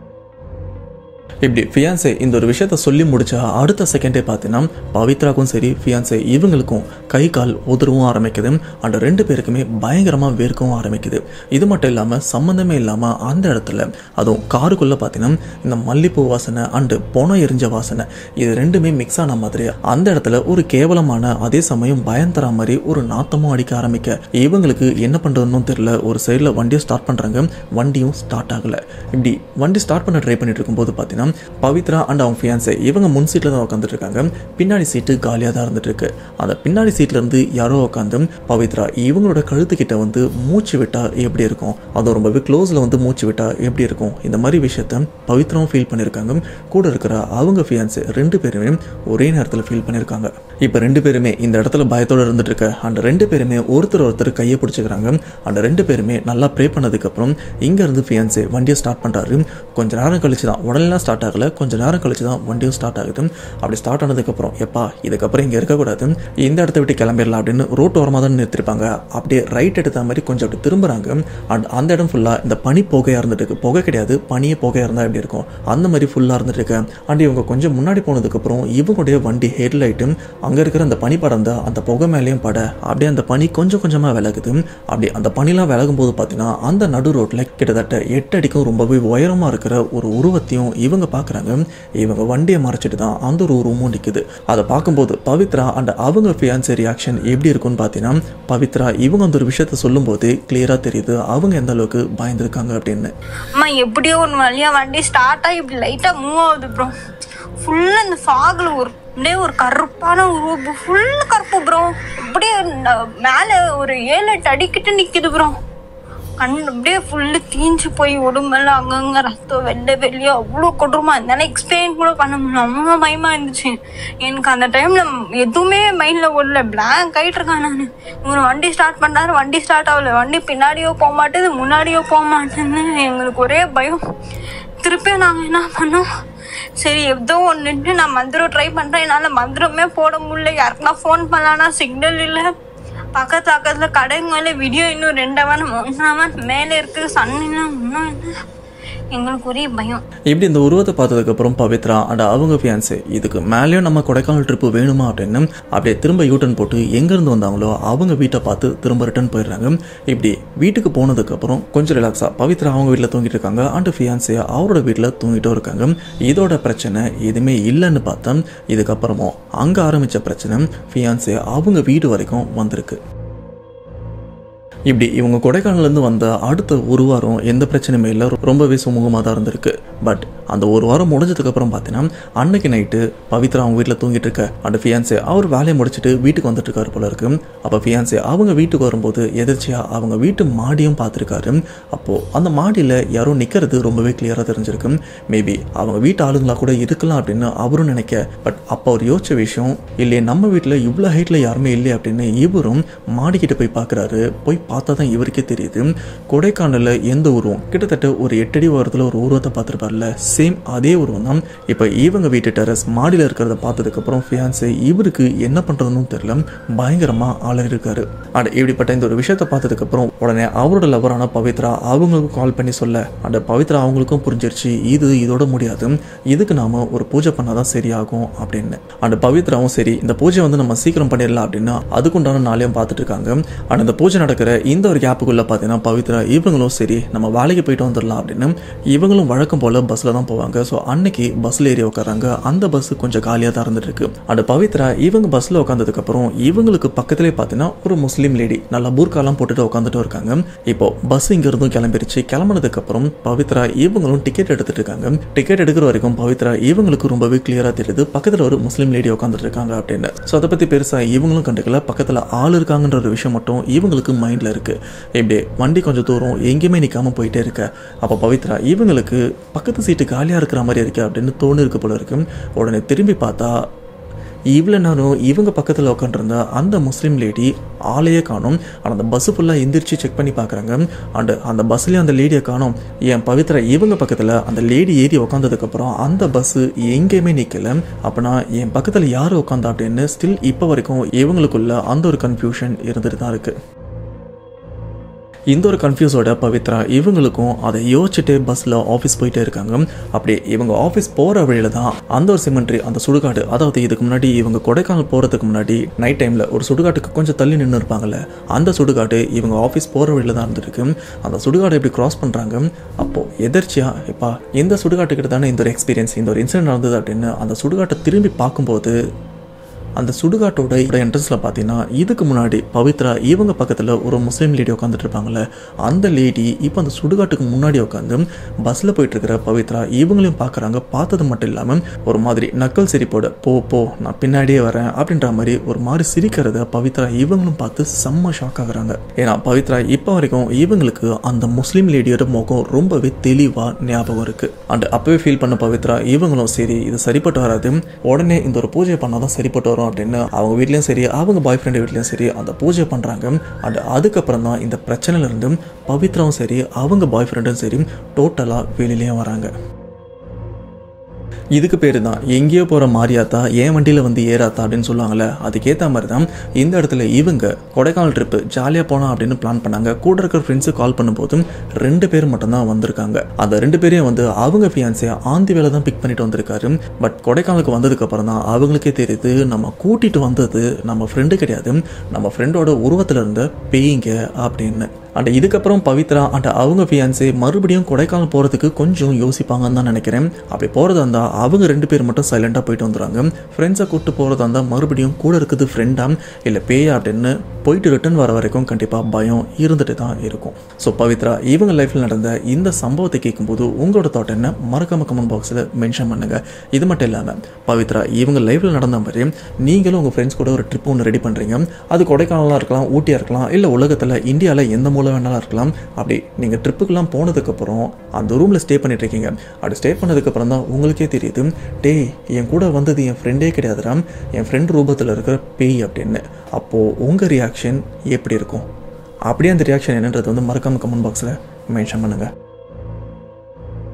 இப்படி ஃபியான்சே இந்த ஒரு விஷயத்த சொல்லி முடிச்சா அடுத்த செகண்டே பார்த்தீங்கன்னா பவித்ராக்கும் சரி ஃபியான்சே இவங்களுக்கும் கை கால் உதறவும் ஆரம்பிக்குது அண்ட் ரெண்டு பேருக்குமே பயங்கரமாக வேர்க்கவும் ஆரம்பிக்குது இது மட்டும் இல்லாமல் சம்மந்தமே இல்லாமல் அந்த இடத்துல அதுவும் காருக்குள்ளே பார்த்தீங்கன்னா இந்த மல்லிப்பூ வாசனை அண்டு பொணம் எரிஞ்ச வாசனை இது ரெண்டுமே மிக்ஸ் ஆன மாதிரி அந்த இடத்துல ஒரு கேவலமான அதே சமயம் பயம் தர மாதிரி ஒரு நாத்தமும் அடிக்க ஆரம்பிக்க இவங்களுக்கு என்ன பண்ணுறதுன்னு தெரியல ஒரு சைடில் வண்டியை ஸ்டார்ட் பண்ணுறாங்க வண்டியும் ஸ்டார்ட் ஆகலை இப்படி வண்டி ஸ்டார்ட் பண்ண ட்ரை பண்ணிட்டு இருக்கும்போது பார்த்தீங்கன்னா பவித்ரா அண்ட் அவங்க ஃபியான்ஸே இவங்க முன் சீட்டில் தான் உட்காந்துட்டு இருக்காங்க பின்னாடி சீட்டு காலியாக தான் இருந்துட்டு இருக்கு அந்த பின்னாடி சீட்ல இருந்து யாரோ உட்காந்து பவித்ரா இவங்களோட கழுத்து கிட்ட வந்து மூச்சு விட்டா எப்படி இருக்கும் அது ரொம்பவே க்ளோஸில் வந்து மூச்சு விட்டா எப்படி இருக்கும் இந்த மாதிரி விஷயத்த பவித்ராவும் ஃபீல் பண்ணியிருக்காங்க கூட இருக்கிற அவங்க ஃபியான்ஸு ரெண்டு பேருமே ஒரே நேரத்தில் ஃபீல் பண்ணியிருக்காங்க இப்போ ரெண்டு பேருமே இந்த இடத்துல பயத்தோடு இருந்துட்டு இருக்க அண்ட் ரெண்டு பேருமே ஒருத்தர் ஒருத்தர் கையை பிடிச்சிக்கிறாங்க அண்ட் ரெண்டு பேருமே நல்லா ப்ரே பண்ணதுக்கப்புறம் இங்கேருந்து ஃபியான்ஸு வண்டியை ஸ்டார்ட் பண்ணுறாரு கொஞ்ச நேரம் கழிச்சு தான் உடனே ஸ்டார்ட் ஆகல கொஞ்ச நேரம் கழிச்சு தான் வண்டியும் ஸ்டார்ட் ஆகுது அப்படி ஸ்டார்ட் ஆனதுக்கப்புறம் எப்பா இதுக்கப்புறம் இங்கே இருக்கக்கூடாது இந்த இடத்த விட்டு கிளம்பிடலாம் அப்படின்னு ரோட் ஓரமாக தான் நிறுத்திருப்பாங்க அப்படியே ரைட் எடுத்த மாதிரி கொஞ்சம் அப்படி திரும்புறாங்க அண்ட் அந்த இடம் ஃபுல்லாக இந்த பனி புகையாக இருந்துட்டு இருக்கு புகை கிடையாது பனியே புகையாக இருந்தால் எப்படி இருக்கும் அந்த மாதிரி ஃபுல்லாக இருந்துட்டு இருக்கு அண்ட் இவங்க கொஞ்சம் முன்னாடி போனதுக்கப்புறம் இவங்களுடைய வண்டி ஹெட்லைட்டு அங்கே இருக்கிற அந்த பனி படர்ந்த அந்த புகை மேலேயும் பட அப்படியே அந்த பனி கொஞ்சம் கொஞ்சமாக விலகுது அப்படி அந்த பனிலாம் விலகும் போது பார்த்தீங்கன்னா அந்த நடு ரோட்டில் கிட்டத்தட்ட எட்டு அடிக்கும் ரொம்பவே உயரமாக இருக்கிற ஒரு உருவத்தையும் இவங்க பார்க்குறாங்க இவங்க வண்டியை மறைச்சிட்டு தான் அந்த ஒரு உருவமும் நிற்குது அதை பார்க்கும்போது பவித்ரா அண்ட் அவங்க ஃபியான்சி ரியாக்ஷன் எப்படி இருக்கும்னு பார்த்தீங்கன்னா பவித்ரா இவங்க அந்த ஒரு விஷயத்த சொல்லும்போது கிளியராக தெரியுது அவங்க எந்த அளவுக்கு பயந்துருக்காங்க அப்படின்னு அம்மா எப்படியோ ஒரு வழியா வண்டி ஸ்டார்ட் ஆகி இப்படி லைட்டா மூவ் ஆகுது ப்ரோ ஃபுல்லா இந்த ஃபாக்ல ஒரு அப்படியே ஒரு கருப்பான உருவம் ஃபுல் கருப்பு ப்ரோ அப்படியே ந- மேல ஒரு ஏழு எட்டு அடிக்கிட்டு நிக்குது ப்ரோ கண் அப்படியே ஃபுல்லு தீஞ்சு போய் உடம்பெல்லாம் அங்கங்க ரத்தம் வெள்ளை வெளியே அவ்வளோ கொடூரமா இருந்தாலும் எக்ஸ்பிளைன் கூட பண்ண முடியல அவ்வளோ பயமா இருந்துச்சு எனக்கு அந்த டைம்ல எதுவுமே மைண்ட்ல ஓடல பிளாங்க் ஆயிட்டு இருக்கேன் நான் இவரு வண்டி ஸ்டார்ட் பண்ணாரு வண்டி ஸ்டார்ட் ஆகல வண்டி பின்னாடியோ போக மாட்டேது முன்னாடியோ போக மாட்டேன்னு எங்களுக்கு ஒரே பயம் திருப்பியும் நாங்கள் என்ன பண்ணோம் சரி ஏதோ ஒன்று நான் மந்திரம் ட்ரை பண்ணுறேன் என்னால் மந்திரமே போட முடியல யாருக்குன்னா ஃபோன் பண்ணலான்னா சிக்னல் இல்லை பக்கத்து பக்கத்துல கடைங்கள வீடியோ இன்னும் ரெண்டு அவன் மூணு அவன் மேலே இருக்கு சன்னிலாம் இன்னும் என்ன எங்களுக்கு ஒரே பயம் இப்படி இந்த உருவத்தை பார்த்ததுக்கப்புறம் பவித்ரா அண்ட் அவங்க ஃபியான்ஸே இதுக்கு மேலேயும் நம்ம கொடைக்கானல் ட்ரிப்பு வேணுமா அப்படின்னு அப்படியே திரும்ப யூட்டன் போட்டு எங்கேருந்து வந்தாங்களோ அவங்க வீட்டை பார்த்து திரும்ப ரிட்டர்ன் போயிடுறாங்க இப்படி வீட்டுக்கு போனதுக்கப்புறம் கொஞ்சம் ரிலாக்ஸாக பவித்ரா அவங்க வீட்டில் தூங்கிட்டு இருக்காங்க அண்ட் ஃபியான்ஸே அவரோட வீட்டில் தூங்கிட்டும் இருக்காங்க இதோட பிரச்சனை எதுவுமே இல்லைன்னு பார்த்தா இதுக்கப்புறமும் அங்கே ஆரம்பித்த பிரச்சனை ஃபியான்ஸே அவங்க வீடு வரைக்கும் வந்திருக்கு இப்படி இவங்க கொடைக்கானல்லேருந்து வந்த அடுத்த ஒரு வாரம் எந்த பிரச்சனையுமே இல்லை ரொம்பவே சுமூகமாக தான் இருந்திருக்கு பட் அந்த ஒரு வாரம் முடிஞ்சதுக்கப்புறம் பார்த்தீங்கன்னா அன்னைக்கு நைட்டு பவித்ரா அவங்க வீட்டில் தூங்கிட்டு இருக்க அந்த ஃபியான்ஸே அவர் வேலையை முடிச்சுட்டு வீட்டுக்கு வந்துட்டு இருக்காரு போல இருக்கு அப்போ ஃபியான்ஸே அவங்க வீட்டுக்கு வரும்போது எதிர்ச்சியாக அவங்க வீட்டு மாடியும் பார்த்துருக்காரு அப்போது அந்த மாடியில் யாரோ நிற்கிறது ரொம்பவே கிளியராக தெரிஞ்சிருக்கு மேபி அவங்க வீட்டு ஆளுங்களா கூட இருக்கலாம் அப்படின்னு அவரும் நினைக்க பட் அப்போ அவர் யோசிச்ச விஷயம் இல்லையே நம்ம வீட்டில் இவ்வளோ ஹைட்டில் யாருமே இல்லை அப்படின்னு இவரும் மாடிக்கிட்ட போய் பார்க்குறாரு போய் பார்த்தா தான் இவருக்கே தெரியுது கொடைக்கானலில் எந்த உருவம் கிட்டத்தட்ட ஒரு எட்டடி உயரத்தில் ஒரு உருவத்தை பார்த்துருப்பார்ல சேம் அதே உருவம் தான் இப்போ இவங்க வீட்டு டெரஸ் மாடியில் இருக்கிறத பார்த்ததுக்கப்புறம் ஃபியான்ஸே இவருக்கு என்ன பண்ணுறதுன்னு தெரியல பயங்கரமாக ஆள இருக்காரு அண்ட் இப்படிப்பட்ட இந்த ஒரு விஷயத்தை பார்த்ததுக்கப்புறம் உடனே அவரோட லவரான பவித்ரா அவங்களுக்கு கால் பண்ணி சொல்ல அந்த பவித்ரா அவங்களுக்கும் புரிஞ்சிருச்சு இது இதோட முடியாது இதுக்கு நாம ஒரு பூஜை பண்ணாதான் சரியாகும் அப்படின்னு அந்த பவித்ராவும் சரி இந்த பூஜை வந்து நம்ம சீக்கிரம் பண்ணிடலாம் அப்படின்னு அதுக்குண்டான நாளையும் பார்த்துட்டு இருக்காங்க அண்ட் இந்த பூஜை நடக்கிற இந்த ஒரு கேப்புக்குள்ள பார்த்தீங்கன்னா பவித்ரா இவங்களும் சரி நம்ம வேலைக்கு போயிட்டு வந்துடலாம் அப்படின்னு இவங்களும் வழக்கம் போல பஸ்ல தான் போவாங்க ஸோ அன்னைக்கு பஸ்ல ஏறி உட்காராங்க அந்த பஸ் கொஞ்சம் காலியாக தான் இருந்துட்டு இருக்கு அந்த பவித்ரா இவங்க பஸ்ல உட்காந்ததுக்கு அப்புறம் இவங்களுக்கு பக்கத்துலேயே பார்த்தீங்கன்னா ஒரு முஸ்லீம் லேடி நல்லா பூர்க்காலாம் போட்டுட்டு உட்காந்துட்டு இருக்காங்க இப்போ பஸ் இங்க இருந்தும் கிளம்பிருச்சு கிளம்புனதுக்கு அப்புறம் பவித்ரா இவங்களும் டிக்கெட் எடுத்துட்டு இருக்காங்க டிக்கெட் எடுக்கிற வரைக்கும் பவித்ரா இவங்களுக்கு ரொம்பவே கிளியரா தெரியுது பக்கத்துல ஒரு முஸ்லீம் லேடி உட்காந்துட்டு இருக்காங்க அப்படின்னு ஸோ அதை பத்தி பெருசா இவங்களும் கண்டுக்கல பக்கத்துல ஆள் இருக்காங்கன்ற ஒரு விஷயம் மட்டும் இவங்களுக்கு மைண்ட்ல இருக்கு இப்படி வண்டி கொஞ்சம் தூரம் எங்கேயுமே நிக்காம போயிட்டே இருக்க அப்போ பவித்ரா இவங்களுக்கு பக்கத்து சீட்டு காலியா இருக்கிற மாதிரி இருக்கு அப்படின்னு தோணு இருக்கு போல இருக்கு உடனே திரும்பி பார்த்தா இவ்வளோ நேரம் இவங்க பக்கத்தில் உட்காந்துருந்த அந்த முஸ்லீம் லேடி ஆளையே காணும் ஆனால் அந்த பஸ்ஸு ஃபுல்லாக எந்திரிச்சு செக் பண்ணி பார்க்குறாங்க அண்டு அந்த பஸ்லேயும் அந்த லேடியை காணும் என் பவித்ரா இவங்க பக்கத்தில் அந்த லேடி ஏறி உட்காந்ததுக்கப்புறம் அந்த பஸ்ஸு எங்கேயுமே நிற்கல அப்போனா என் பக்கத்தில் யார் உட்காந்தா அப்படின்னு ஸ்டில் இப்போ வரைக்கும் இவங்களுக்குள்ள அந்த ஒரு கன்ஃபியூஷன் இருந்துட்டு தான் இருக்குது இந்த ஒரு கன்ஃபியூஸோட பவித்ரா இவங்களுக்கும் அதை யோசிச்சுட்டு பஸ்ஸில் ஆஃபீஸ் போயிட்டே இருக்காங்க அப்படி இவங்க ஆஃபீஸ் போகிற வழியில தான் அந்த ஒரு சிமெண்ட்ரி அந்த சுடுகாடு அதாவது இதுக்கு முன்னாடி இவங்க கொடைக்கானல் போகிறதுக்கு முன்னாடி நைட் டைமில் ஒரு சுடுகாட்டுக்கு கொஞ்சம் தள்ளி நின்று இருப்பாங்கல்ல அந்த சுடுகாடு இவங்க ஆஃபீஸ் போகிற வழியில தான் இருந்திருக்கு அந்த சுடுகாடை எப்படி கிராஸ் பண்ணுறாங்க அப்போது எதிர்ச்சியாக எப்பா இந்த சுடுகாட்டுக்கிட்ட தானே இந்த ஒரு எக்ஸ்பீரியன்ஸ் இந்த ஒரு இன்சிடென்ட் நடந்தது அப்படின்னு அந்த சுடுகாட்டை திரும்பி பார்க்கும்போது அந்த சுடுகாட்டோட என்ட்ரன்ஸில் பார்த்தீங்கன்னா இதுக்கு முன்னாடி பவித்ரா இவங்க பக்கத்தில் ஒரு முஸ்லீம் லேடி உட்காந்துட்டு இருப்பாங்கல்ல அந்த லேடி இப்போ அந்த சுடுகாட்டுக்கு முன்னாடி உட்காந்து பஸ்ஸில் போயிட்டு இருக்கிற பவித்ரா இவங்களையும் பார்க்குறாங்க பார்த்தது மட்டும் இல்லாமல் ஒரு மாதிரி நக்கல் சிரிப்போட போ போ நான் பின்னாடியே வரேன் அப்படின்ற மாதிரி ஒரு மாதிரி சிரிக்கிறத பவித்ரா இவங்களும் பார்த்து செம்ம ஷாக் ஆகுறாங்க ஏன்னா பவித்ரா இப்போ வரைக்கும் இவங்களுக்கு அந்த முஸ்லீம் லேடியோட முகம் ரொம்பவே தெளிவாக ஞாபகம் இருக்கு அண்ட் அப்பவே ஃபீல் பண்ண பவித்ரா இவங்களும் சரி இது சரிப்பட்டு வராது உடனே இந்த ஒரு பூஜை பண்ணாதான் சரிப்பட்டு வரும் அப்படின்னு அவங்க வீட்லேயும் சரி அவங்க பாய் ஃப்ரெண்டு வீட்லேயும் சரி அந்த பூஜை பண்ணுறாங்க அண்ட் அதுக்கப்புறம் தான் இந்த பிரச்சனையிலேருந்து பவித்ராவும் சரி அவங்க பாய் ஃப்ரெண்டும் சரி டோட்டலாக வெளியிலேயும் வராங்க இதுக்கு பேர் தான் எங்கேயோ போகிற மாரியாத்தா ஏன் வண்டியில் வந்து ஏறாத்தா அப்படின்னு சொல்லுவாங்கள்ல அதுக்கேற்ற மாதிரி தான் இந்த இடத்துல இவங்க கொடைக்கானல் ட்ரிப்பு ஜாலியாக போகலாம் அப்படின்னு பிளான் பண்ணாங்க கூட இருக்கிற ஃப்ரெண்ட்ஸு கால் பண்ணும்போதும் ரெண்டு பேர் மட்டும்தான் வந்திருக்காங்க அந்த ரெண்டு பேரையும் வந்து அவங்க ஃபியான்ஸே ஆந்தி வேலை தான் பிக் பண்ணிட்டு வந்திருக்காரு பட் கொடைக்கானலுக்கு வந்ததுக்கு அப்புறம் தான் அவங்களுக்கே தெரியுது நம்ம கூட்டிட்டு வந்தது நம்ம ஃப்ரெண்டு கிடையாது நம்ம ஃப்ரெண்டோட உருவத்தில் இருந்த பேய்ங்க அப்படின்னு அண்ட் இதுக்கப்புறம் பவித்ரா அண்ட் அவங்க ஃபியான்ஸே மறுபடியும் கொடைக்கானல் போகிறதுக்கு கொஞ்சம் யோசிப்பாங்கன்னு தான் நினைக்கிறேன் அப்படி போகிறதா இருந்தால் அவங்க ரெண்டு பேர் மட்டும் சைலண்டாக போயிட்டு வந்துடுறாங்க ஃப்ரெண்ட்ஸை கூப்பிட்டு போகிறதா இருந்தால் மறுபடியும் கூட இருக்குது ஃப்ரெண்டா இல்லை பேயா அப்படின்னு போயிட்டு ரிட்டர்ன் வர வரைக்கும் கண்டிப்பாக பயம் இருந்துட்டு தான் இருக்கும் ஸோ பவித்ரா இவங்க லைஃப்பில் நடந்த இந்த சம்பவத்தை கேட்கும்போது உங்களோட தாட் என்ன மறக்காம கமெண்ட் பாக்ஸில் மென்ஷன் பண்ணுங்க இது மட்டும் இல்லாமல் பவித்ரா இவங்க லைஃப்பில் நடந்த மாதிரி நீங்களும் உங்கள் ஃப்ரெண்ட்ஸ் கூட ஒரு ட்ரிப் ஒன்று ரெடி பண்ணுறீங்க அது கொடைக்கானலாக இருக்கலாம் ஊட்டியாக இருக்கலாம் இல்லை உலகத்தில் இந்தியாவில் எந்த மூலம் வேணாலும் இருக்கலாம் அப்படி நீங்கள் ட்ரிப்புக்கெல்லாம் போனதுக்கப்புறம் அந்த ரூமில் ஸ்டே பண்ணிட்டு இருக்கீங்க அப்படி ஸ்டே பண்ணதுக்கப்புறம் தான் உங்களுக்கே தெரியுது டேய் என் கூட வந்தது என் ஃப்ரெண்டே கிடையாதுடா என் ஃப்ரெண்ட் ரூபத்தில் இருக்கிற பேய் அப்படின்னு அப்போது உங்கள் ரியாக்ஷன் எப்படி இருக்கும் அப்படியே அந்த ரியாக்ஷன் என்னன்றது வந்து மறக்காமல் கமெண்ட் பாக்ஸில் மென்ஷன் பண்ணுங்கள்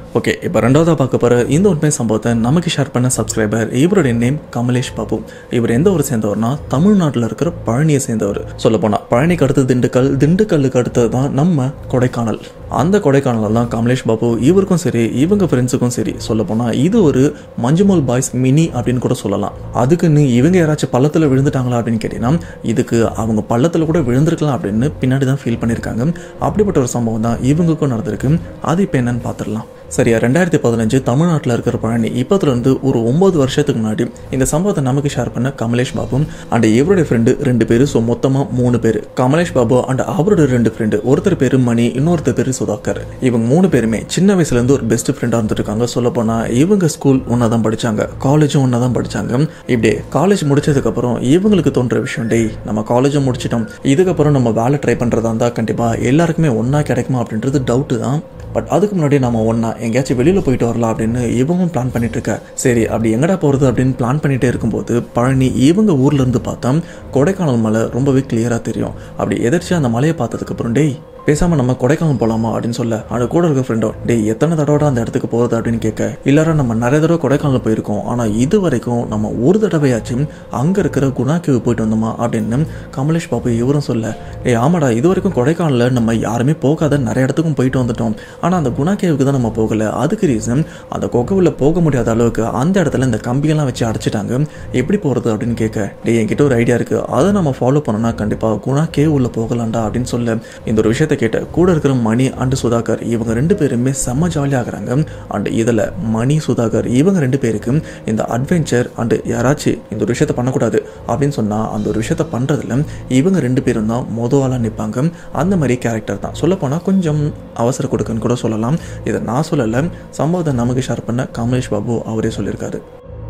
ஓகே இப்போ ரெண்டாவதாக பார்க்க போகிற இந்த உண்மை சம்பவத்தை நமக்கு ஷேர் பண்ண சப்ஸ்கிரைபர் இவருடைய நேம் கமலேஷ் பாபு இவர் எந்த ஊரை சேர்ந்தவர்னா தமிழ்நாட்டில் இருக்கிற பழனியை சேர்ந்தவர் சொல்லப்போனால் பழனிக்கு அடுத்து திண்டுக்கல் திண்டுக்கல்லுக்கு அடுத்தது தான் நம்ம கொடைக்கானல் அந்த கொடைக்கானலில் தான் கமலேஷ் பாபு இவருக்கும் சரி இவங்க ஃப்ரெண்ட்ஸுக்கும் சரி சொல்லப்போனால் இது ஒரு மஞ்சுமல் பாய்ஸ் மினி அப்படின்னு கூட சொல்லலாம் அதுக்குன்னு இவங்க யாராச்சும் பள்ளத்தில் விழுந்துட்டாங்களா அப்படின்னு கேட்டிங்கன்னா இதுக்கு அவங்க பள்ளத்தில் கூட விழுந்திருக்கலாம் அப்படின்னு பின்னாடி தான் ஃபீல் பண்ணியிருக்காங்க அப்படிப்பட்ட ஒரு சம்பவம் தான் இவங்களுக்கும் நடந்திருக்கு அது இப்போ என்னன்னு பார்த்துடலாம் சரியா ரெண்டாயிரத்தி பதினஞ்சு தமிழ்நாட்டில் இருக்கிற பழனி இப்போதுலேருந்து ஒரு ஒம்பது வருஷத்துக்கு முன்னாடி இந்த சம்பவத்தை நமக்கு ஷேர் பண்ண கமலேஷ் பாபு அண்ட் இவருடைய ஃப்ரெண்டு ரெண்டு பேர் ஸோ மொத்தமாக மூணு பேர் கமலேஷ் பாபு அண்ட் அவரோட ரெண்டு ஃப்ரெண்டு ஒருத்தர் பேர் மணி இன்னொருத்தர் பேர் சுதாகர் இவங்க மூணு பேருமே சின்ன வயசுலேருந்து ஒரு பெஸ்ட் ஃப்ரெண்டாக இருந்துட்டு இருக்காங்க சொல்ல போனால் இவங்க ஸ்கூல் ஒன்றா தான் படித்தாங்க காலேஜும் ஒன்றா தான் படித்தாங்க இப்படி காலேஜ் முடிச்சதுக்கப்புறம் இவங்களுக்கு தோன்ற விஷயம் டேய் நம்ம காலேஜும் முடிச்சிட்டோம் இதுக்கப்புறம் நம்ம வேலை ட்ரை பண்ணுறதா இருந்தால் கண்டிப்பாக எல்லாருக்குமே ஒன்றா கிடைக்குமா அப்படின்றது டவுட்டு தான் பட் அதுக்கு முன்னாடி நம்ம ஒன்றா எங்கேயாச்சும் வெளியில் போயிட்டு வரலாம் அப்படின்னு இவங்களும் பிளான் பண்ணிட்டு இருக்க சரி அப்படி எங்கடா போகிறது அப்படின்னு பிளான் பண்ணிட்டே இருக்கும்போது பழனி இவங்க ஊர்ல இருந்து பார்த்தா கொடைக்கானல் மலை ரொம்பவே கிளியராக தெரியும் அப்படி எதிர்த்து அந்த மலையை பார்த்ததுக்கப்புறம் டேய் பேசாமல் நம்ம கொடைக்கானல் போகலாமா அப்படின்னு சொல்ல அது கூட இருக்க ஃப்ரெண்டோ டேய் எத்தனை தடவை அந்த இடத்துக்கு போகிறது அப்படின்னு கேட்க இல்லாரா நம்ம நிறைய தடவை கொடைக்கானல் போயிருக்கோம் ஆனால் இது வரைக்கும் நம்ம ஒரு தடவையாச்சும் அங்கே இருக்கிற குணாக்கேவு போயிட்டு வந்தோமா அப்படின்னு கமலேஷ் பாபு இவரும் சொல்ல ஏய் ஆமாடா இது வரைக்கும் கொடைக்கானலில் நம்ம யாருமே போகாத நிறைய இடத்துக்கும் போயிட்டு வந்துட்டோம் ஆனால் அந்த குணாக்கேவுக்கு தான் நம்ம போகலை அதுக்கு ரீசன் அந்த கொகவில் போக முடியாத அளவுக்கு அந்த இடத்துல இந்த கம்பியெல்லாம் வச்சு அடைச்சிட்டாங்க எப்படி போகிறது அப்படின்னு கேட்க டேய் என்கிட்ட ஒரு ஐடியா இருக்குது அதை நம்ம ஃபாலோ பண்ணோம்னா கண்டிப்பாக குணா கேவ் உள்ள போகலாம்டா அப்படின்னு சொல்ல இந்த ஒரு விஷயத்தை கேட்ட கூட இருக்கிற மணி அண்டு சுதாகர் இவங்க ரெண்டு பேருமே செம்ம ஜாலியாகிறாங்க அண்ட் இதில் மணி சுதாகர் இவங்க ரெண்டு பேருக்கு இந்த அட்வென்ச்சர் அண்டு யாராச்சும் இந்த ஒரு விஷயத்த பண்ணக்கூடாது அப்படின்னு சொன்னால் அந்த ஒரு விஷயத்த பண்ணுறதுல இவங்க ரெண்டு பேரும் தான் மொதலாக நிற்பாங்க அந்த மாதிரி கேரக்டர் தான் சொல்லப்போனால் கொஞ்சம் அவசர கொடுக்குன்னு கூட சொல்லலாம் இதை நான் சொல்லலை சம்பவத்தை நமக்கு ஷேர் பண்ண கமலேஷ் பாபு அவரே சொல்லியிருக்காரு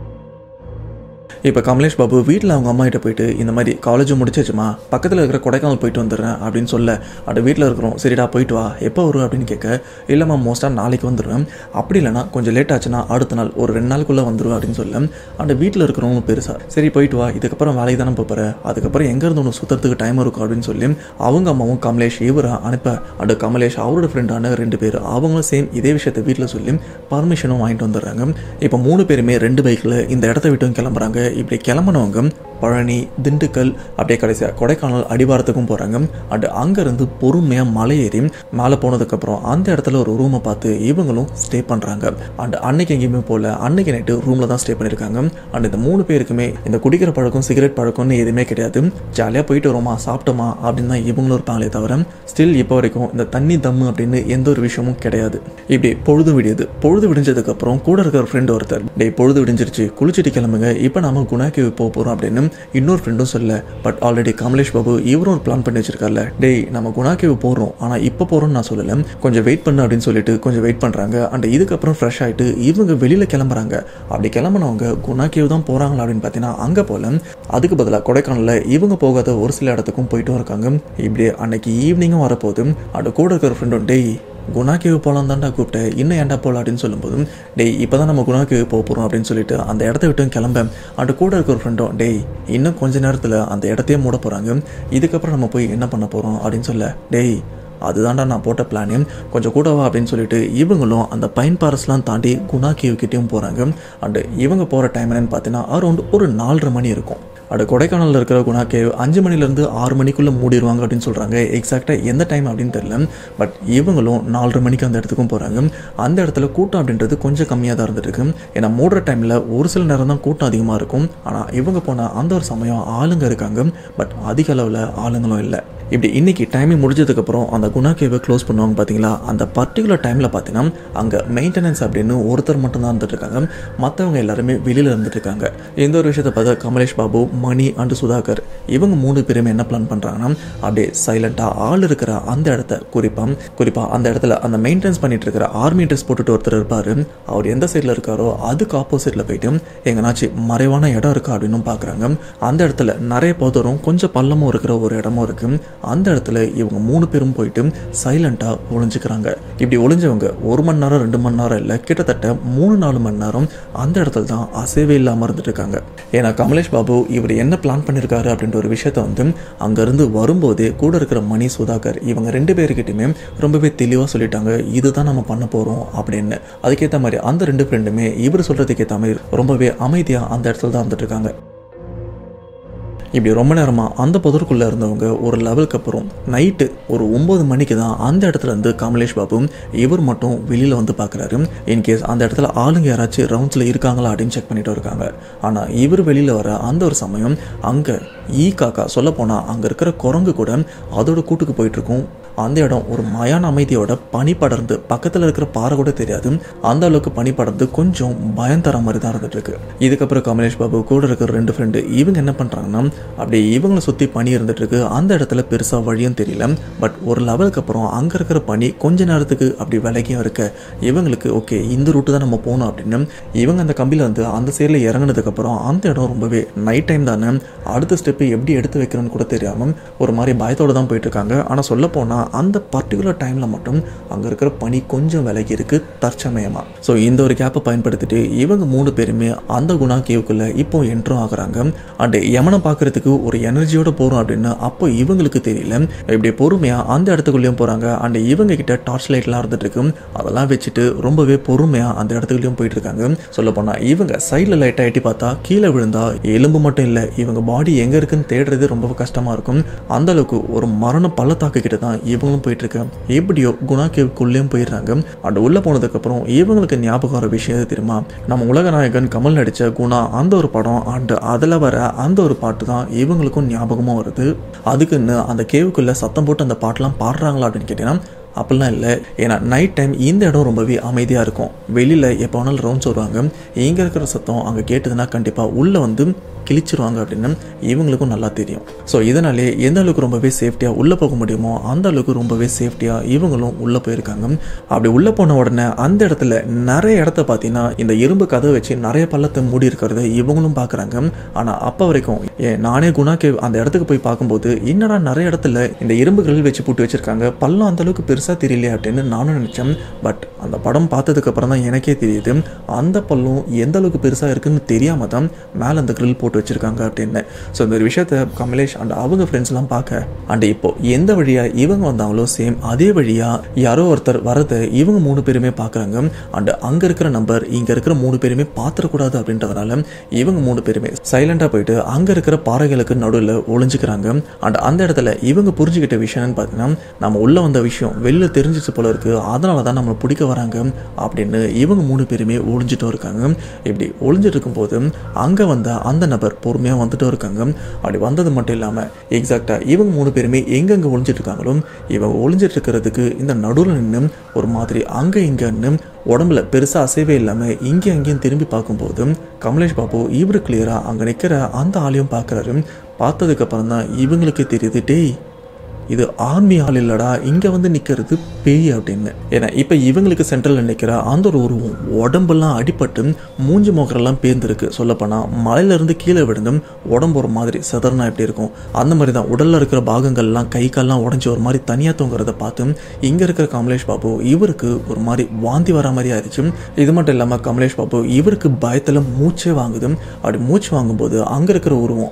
இப்போ கமலேஷ் பாபு வீட்டில் அவங்க அம்மா கிட்ட போயிட்டு இந்த மாதிரி காலேஜ் முடிச்சிச்சுமா பக்கத்தில் இருக்கிற கொடைக்கானல் போயிட்டு வந்துடுறேன் அப்படின்னு சொல்ல அப்படி வீட்டில் இருக்கிறோம் சரிடா போயிட்டு வா எப்போ வரும் அப்படின்னு கேட்க இல்லைம்மா மோஸ்ட்டாக நாளைக்கு வந்துடுவேன் அப்படி இல்லைனா கொஞ்சம் லேட் ஆச்சுன்னா அடுத்த நாள் ஒரு ரெண்டு நாளுக்குள்ளே வந்துடுவேன் அப்படின்னு சொல்ல அந்த வீட்டில் இருக்கிறவங்க பெருசாக சரி போயிட்டு வா இதுக்கப்புறம் வேலைக்கு தானே போகிற அதுக்கப்புறம் எங்கேருந்து ஒன்று சுற்றுறதுக்கு டைம் இருக்கும் அப்படின்னு சொல்லி அவங்க அம்மாவும் கமலேஷ் இவரை அனுப்ப அந்த கமலேஷ் அவரோட ஃப்ரெண்டான ரெண்டு பேர் அவங்களும் சேம் இதே விஷயத்தை வீட்டில் சொல்லி பர்மிஷனும் வாங்கிட்டு வந்துடுறாங்க இப்போ மூணு பேருமே ரெண்டு பைக்கில் இந்த இடத்த விட்டும் கிளம்புறாங்க இப்படி கிளம்புனவங்க பழனி திண்டுக்கல் அப்படியே கடைசியாக கொடைக்கானல் அடிவாரத்துக்கும் போகிறாங்க அண்ட் அங்கேருந்து பொறுமையாக மலை ஏறி மேலே போனதுக்கப்புறம் அந்த இடத்துல ஒரு ரூமை பார்த்து இவங்களும் ஸ்டே பண்ணுறாங்க அண்ட் அன்னைக்கு எங்கேயுமே போகல அன்னைக்கு நைட்டு ரூமில் தான் ஸ்டே பண்ணியிருக்காங்க அண்ட் இந்த மூணு பேருக்குமே இந்த குடிக்கிற பழக்கம் சிகரெட் பழக்கம்னு எதுவுமே கிடையாது ஜாலியாக போயிட்டு வரோமா சாப்பிட்டோமா அப்படின்னு தான் இவங்களும் இருப்பாங்களே தவிர ஸ்டில் இப்போ வரைக்கும் இந்த தண்ணி தம்மு அப்படின்னு எந்த ஒரு விஷயமும் கிடையாது இப்படி பொழுது விடியுது பொழுது விடிஞ்சதுக்கப்புறம் கூட இருக்கிற ஃப்ரெண்ட் ஒருத்தர் டேய் பொழுது விடிஞ்சிருச்சு குளிச்சுட்டு கிளம்புங்க இப்போ நம்ம குணாக்கி போக போகிறோம் அப்படின்னு இன்னொரு ஃப்ரெண்டும் சொல்ல பட் ஆல்ரெடி கமலேஷ் பாபு இவரும் ஒரு பிளான் பண்ணி வச்சிருக்காருல டேய் நம்ம குணாக்கேவு போகிறோம் ஆனால் இப்போ போகிறோம்னு நான் சொல்லலை கொஞ்சம் வெயிட் பண்ணு அப்படின்னு சொல்லிட்டு கொஞ்சம் வெயிட் பண்ணுறாங்க அண்ட் இதுக்கப்புறம் ஃப்ரெஷ் ஆகிட்டு இவங்க வெளியில் கிளம்புறாங்க அப்படி கிளம்புனவங்க குணாக்கேவு தான் போகிறாங்களா அப்படின்னு பார்த்தீங்கன்னா அங்கே போல அதுக்கு பதிலாக கொடைக்கானலில் இவங்க போகாத ஒரு சில இடத்துக்கும் போயிட்டும் இருக்காங்க இப்படி அன்னைக்கு ஈவினிங்கும் வரப்போகுது அண்ட் கூட இருக்கிற ஃப்ரெண்டும் டேய் குணா கேவ் போகலாம் தான்டா கூப்பிட்டேன் இன்னும் ஏன்டா போகலாம் அப்படின்னு சொல்லும்போது டேய் இப்போ தான் நம்ம குணா கேவ் போக போகிறோம் அப்படின்னு சொல்லிட்டு அந்த இடத்த விட்டு கிளம்ப அந்த கூட இருக்க ஒரு ஃப்ரெண்டும் டேய் இன்னும் கொஞ்ச நேரத்தில் அந்த இடத்தையே மூட போகிறாங்க இதுக்கப்புறம் நம்ம போய் என்ன பண்ண போகிறோம் அப்படின்னு சொல்ல டேய் அதுதான்டா நான் போட்ட பிளானு கொஞ்சம் கூட வா அப்படின்னு சொல்லிட்டு இவங்களும் அந்த பைன் பாரஸ்லாம் தாண்டி குணா கேவ் கிட்டேயும் போகிறாங்க அண்டு இவங்க போகிற டைம் என்னன்னு பார்த்தீங்கன்னா அரௌண்ட் ஒரு நாலரை மணி இருக்கும் அடு கொடைக்கானலில் இருக்கிற குணா கேவ் அஞ்சு மணிலேருந்து ஆறு மணிக்குள்ளே மூடிடுவாங்க அப்படின்னு சொல்கிறாங்க எக்ஸாக்டாக எந்த டைம் அப்படின்னு தெரியல பட் இவங்களும் நாலரை மணிக்கு அந்த இடத்துக்கும் போகிறாங்க அந்த இடத்துல கூட்டம் அப்படின்றது கொஞ்சம் கம்மியாக தான் இருந்துட்டு இருக்கு ஏன்னா மூடுற டைமில் ஒரு சில நேரம் தான் கூட்டம் அதிகமாக இருக்கும் ஆனால் இவங்க போன அந்த ஒரு சமயம் ஆளுங்க இருக்காங்க பட் அதிக அளவில் ஆளுங்களும் இல்லை இப்படி இன்னைக்கு டைமிங் முடிஞ்சதுக்கப்புறம் அந்த குணா கேவை க்ளோஸ் பண்ணுவாங்க பார்த்தீங்களா அந்த பர்டிகுலர் டைமில் பார்த்தீங்கன்னா அங்கே மெயின்டெனன்ஸ் அப்படின்னு ஒருத்தர் மட்டும் தான் இருந்துட்டு இருக்காங்க மற்றவங்க எல்லாருமே வெளியில் இருந்துட்டு இருக்காங்க இந்த ஒரு விஷயத்தை பார்த்தா கமலேஷ் பாபு மணி அண்டு சுதாகர் இவங்க மூணு பேருமே என்ன பிளான் பண்ணுறாங்கன்னா அப்படியே சைலண்ட்டாக ஆள் இருக்கிற அந்த இடத்த குறிப்பாக குறிப்பாக அந்த இடத்துல அந்த மெயின்டெனன்ஸ் பண்ணிட்டு இருக்கிற ஆர்மி ட்ரெஸ் போட்டுட்டு ஒருத்தர் இருப்பார் அவர் எந்த சைடில் இருக்காரோ அதுக்கு ஆப்போசிட்டில் போயிட்டு எங்கனாச்சும் மறைவான இடம் இருக்கா அப்படின்னு பார்க்குறாங்க அந்த இடத்துல நிறைய போதரும் கொஞ்சம் பள்ளமும் இருக்கிற ஒரு இடமும் இருக்குது அந்த இடத்துல இவங்க மூணு பேரும் போயிட்டு சைலண்ட்டாக ஒளிஞ்சுக்கிறாங்க இப்படி ஒளிஞ்சவங்க ஒரு மணி நேரம் ரெண்டு மணி நேரம் இல்லை கிட்டத்தட்ட மூணு நாலு மணி நேரம் அந்த இடத்துல தான் அசைவே இல்லாமல் இருந்துட்டு இருக்காங்க ஏன்னா கமலேஷ் பாபு இவர் என்ன பிளான் பண்ணியிருக்காரு அப்படின்ற ஒரு விஷயத்த வந்து அங்கேருந்து வரும்போதே கூட இருக்கிற மணி சுதாகர் இவங்க ரெண்டு பேருக்கிட்டையுமே ரொம்பவே தெளிவாக சொல்லிட்டாங்க இதுதான் நம்ம பண்ண போகிறோம் அப்படின்னு அதுக்கேற்ற மாதிரி அந்த ரெண்டு ஃப்ரெண்டுமே இவர் சொல்கிறதுக்கு ஏற்ற மாதிரி ரொம்பவே அமைதியாக அந்த இடத்துல தான் வந்துட்டு இருக்காங்க இப்படி ரொம்ப நேரமாக அந்த புதருக்குள்ளே இருந்தவங்க ஒரு லெவலுக்கு அப்புறம் நைட்டு ஒரு ஒம்பது மணிக்கு தான் அந்த இடத்துல இருந்து கமலேஷ் பாபு இவர் மட்டும் வெளியில் வந்து பார்க்குறாரு இன்கேஸ் அந்த இடத்துல ஆளுங்க யாராச்சும் ரவுண்ட்ஸில் இருக்காங்களா அப்படின்னு செக் பண்ணிட்டு இருக்காங்க ஆனால் இவர் வெளியில் வர அந்த ஒரு சமயம் அங்கே ஈ காக்கா சொல்லப்போனால் அங்கே இருக்கிற குரங்கு கூட அதோட கூட்டுக்கு போயிட்டுருக்கும் அந்த இடம் ஒரு மயான அமைதியோட பனி படர்ந்து பக்கத்தில் இருக்கிற பாறை கூட தெரியாது அந்த அளவுக்கு பனி படர்ந்து கொஞ்சம் பயம் தர மாதிரி தான் இருந்துட்டு இருக்கு இதுக்கப்புறம் கமலேஷ் பாபு கூட இருக்கிற ரெண்டு ஃப்ரெண்டு இவங்க என்ன பண்ணுறாங்கன்னா அப்படியே இவங்களை சுற்றி பனி இருந்துட்டு இருக்கு அந்த இடத்துல பெருசாக வழியும் தெரியல பட் ஒரு லெவலுக்கு அப்புறம் அங்கே இருக்கிற பனி கொஞ்ச நேரத்துக்கு அப்படி விலகியும் இருக்க இவங்களுக்கு ஓகே இந்த ரூட்டு தான் நம்ம போகணும் அப்படின்னு இவங்க அந்த கம்பியில் வந்து அந்த சைடில் இறங்கினதுக்கப்புறம் அந்த இடம் ரொம்பவே நைட் டைம் தானே அடுத்த ஸ்டெப்பு எப்படி எடுத்து வைக்கிறேன்னு கூட தெரியாமல் ஒரு மாதிரி பயத்தோடு தான் போயிட்டு இருக்காங்க ஆனால் சொல்ல போனால் அந்த பர்டிகுலர் டைமில் மட்டும் அங்கே இருக்கிற பனி கொஞ்சம் விலகி இருக்கு தற்சமயமாக ஸோ இந்த ஒரு கேப்பை பயன்படுத்திட்டு இவங்க மூணு பேருமே அந்த குணா கேவுக்குள்ளே இப்போ என்ட்ரும் ஆகுறாங்க அண்ட் யமனை பார்க்கறதுக்கு ஒரு எனர்ஜியோட போகிறோம் அப்படின்னு அப்போ இவங்களுக்கு தெரியல இப்படி பொறுமையாக அந்த இடத்துக்குள்ளேயும் போகிறாங்க அண்ட் இவங்க கிட்ட டார்ச் லைட்லாம் இருந்துட்டு இருக்கு அதெல்லாம் வச்சுட்டு ரொம்பவே பொறுமையாக அந்த இடத்துக்குள்ளேயும் போயிட்டு இருக்காங்க சொல்ல போனால் இவங்க சைடில் லைட்டாக எட்டி பார்த்தா கீழே விழுந்தா எலும்பு மட்டும் இல்லை இவங்க பாடி எங்கே இருக்குன்னு தேடுறது ரொம்ப கஷ்டமாக இருக்கும் அந்த அளவுக்கு ஒரு மரண பள்ளத்தாக்கு கிட்ட தான் இவங்களும் போயிட்டு இருக்காங்க எப்படியோ குணா கேவுக்குள்ளேயும் போயிடுறாங்க அண்ட் உள்ளே போனதுக்கப்புறம் இவங்களுக்கு ஞாபகம் வர விஷயம் எது தெரியுமா நம்ம உலகநாயகன் கமல் நடித்த குணா அந்த ஒரு படம் அண்ட் அதில் வர அந்த ஒரு பாட்டு தான் இவங்களுக்கும் ஞாபகமாக வருது அதுக்குன்னு அந்த கேவுக்குள்ளே சத்தம் போட்டு அந்த பாட்டெலாம் பாடுறாங்களா அப்படின்னு கேட்டீங்கன்னா அப்படிலாம் இல்லை ஏன்னா நைட் டைம் இந்த இடம் ரொம்பவே அமைதியாக இருக்கும் வெளியில் எப்போ வேணாலும் ரவுண்ட்ஸ் வருவாங்க இங்கே இருக்கிற சத்தம் அங்கே கேட்டதுன்னா கண்டிப்பாக உள்ளே வந்து கிழிச்சிருவாங்க அப்படின்னு இவங்களுக்கும் நல்லா தெரியும் ஸோ இதனாலே எந்த அளவுக்கு ரொம்பவே சேஃப்டியாக உள்ளே போக முடியுமோ அந்த அளவுக்கு ரொம்பவே சேஃப்டியாக இவங்களும் உள்ளே போயிருக்காங்க அப்படி உள்ளே போன உடனே அந்த இடத்துல நிறைய இடத்த பார்த்தீங்கன்னா இந்த இரும்பு கதவை வச்சு நிறைய பள்ளத்தை மூடி இருக்கிறத இவங்களும் பார்க்குறாங்க ஆனால் அப்போ வரைக்கும் ஏன் நானே குணாக்கு அந்த இடத்துக்கு போய் பார்க்கும்போது என்னடா நிறைய இடத்துல இந்த இரும்பு grill வச்சு போட்டு வச்சிருக்காங்க பள்ளம் அந்த அளவுக்கு பெருசாக தெரியலையே அப்படின்னு நானும் நினச்சேன் பட் அந்த படம் பார்த்ததுக்கு அப்புறம் தான் எனக்கே தெரியுது அந்த பள்ளம் எந்த அளவுக்கு பெருசாக இருக்குன்னு தெரியாம தான் மேலே அந்த grill போட்டு வச்சிருக்காங்க அப்படின்னு ஸோ இந்த ஒரு விஷயத்த கமலேஷ் அண்ட் அவங்க ஃப்ரெண்ட்ஸ்லாம் பார்க்க அண்ட் இப்போ எந்த வழியாக இவங்க வந்தாங்களோ சேம் அதே வழியாக யாரோ ஒருத்தர் வரதை இவங்க மூணு பேருமே பார்க்குறாங்க அண்ட் அங்கே இருக்கிற நம்பர் இங்கே இருக்கிற மூணு பேருமே பார்த்துடக்கூடாது அப்படின்றதுனால இவங்க மூணு பேருமே சைலண்டாக போயிட்டு அங்கே இருக்கிற பாறைகளுக்கு நடுவில் ஒளிஞ்சுக்கிறாங்க அண்ட் அந்த இடத்துல இவங்க புரிஞ்சுக்கிட்ட விஷயம்னு பார்த்தீங்கன்னா நம்ம உள்ளே வந்த விஷயம் வெளில தெரிஞ்சிச்சு போல இருக்கு அதனால தான் நம்மளை பிடிக்க வராங்க அப்படின்னு இவங்க மூணு பேருமே ஒளிஞ்சிட்டும் இருக்காங்க இப்படி ஒளிஞ்சிட்டு இருக்கும்போது அங்கே வந்த அந்த நபர் பொறுமையாக வந்துட்டும் இருக்காங்க அப்படி வந்தது மட்டும் இல்லாமல் எக்ஸாக்டாக இவங்க மூணு பேருமே எங்கெங்கே ஒளிஞ்சிட்டு இருக்காங்களோ இவங்க ஒளிஞ்சிட்டு இருக்கிறதுக்கு இந்த நடுவில் நின்று ஒரு மாதிரி அங்கே இங்கன்னு உடம்புல பெருசாக அசைவே இல்லாமல் இங்கே அங்கேயும் திரும்பி பார்க்கும்போது கமலேஷ் பாபு இவர் கிளியராக அங்கே நிற்கிற அந்த ஆளையும் பார்க்குறாரு பார்த்ததுக்கப்புறம் தான் இவங்களுக்கே தெரியுது டேய் இது ஆர்மி ஆள் இல்லடா இங்கே வந்து நிற்கிறது பேய் அப்படின்னு ஏன்னா இப்போ இவங்களுக்கு சென்ட்ரலில் நிற்கிற அந்த ஒரு உருவம் உடம்பெல்லாம் அடிபட்டு மூஞ்சி மோக்கரெல்லாம் பேர்ந்துருக்கு சொல்லப்போனால் மலையிலேருந்து கீழே விழுந்து உடம்பு ஒரு மாதிரி சதறனா எப்படி இருக்கும் அந்த மாதிரி தான் உடலில் இருக்கிற பாகங்கள்லாம் கை கால்லாம் உடஞ்சி ஒரு மாதிரி தனியாக தூங்குறத பார்த்து இங்கே இருக்கிற கமலேஷ் பாபு இவருக்கு ஒரு மாதிரி வாந்தி வர மாதிரி ஆயிடுச்சு இது மட்டும் இல்லாமல் கமலேஷ் பாபு இவருக்கு பயத்தில் மூச்சே வாங்குது அப்படி மூச்சு வாங்கும்போது அங்கே இருக்கிற உருவம்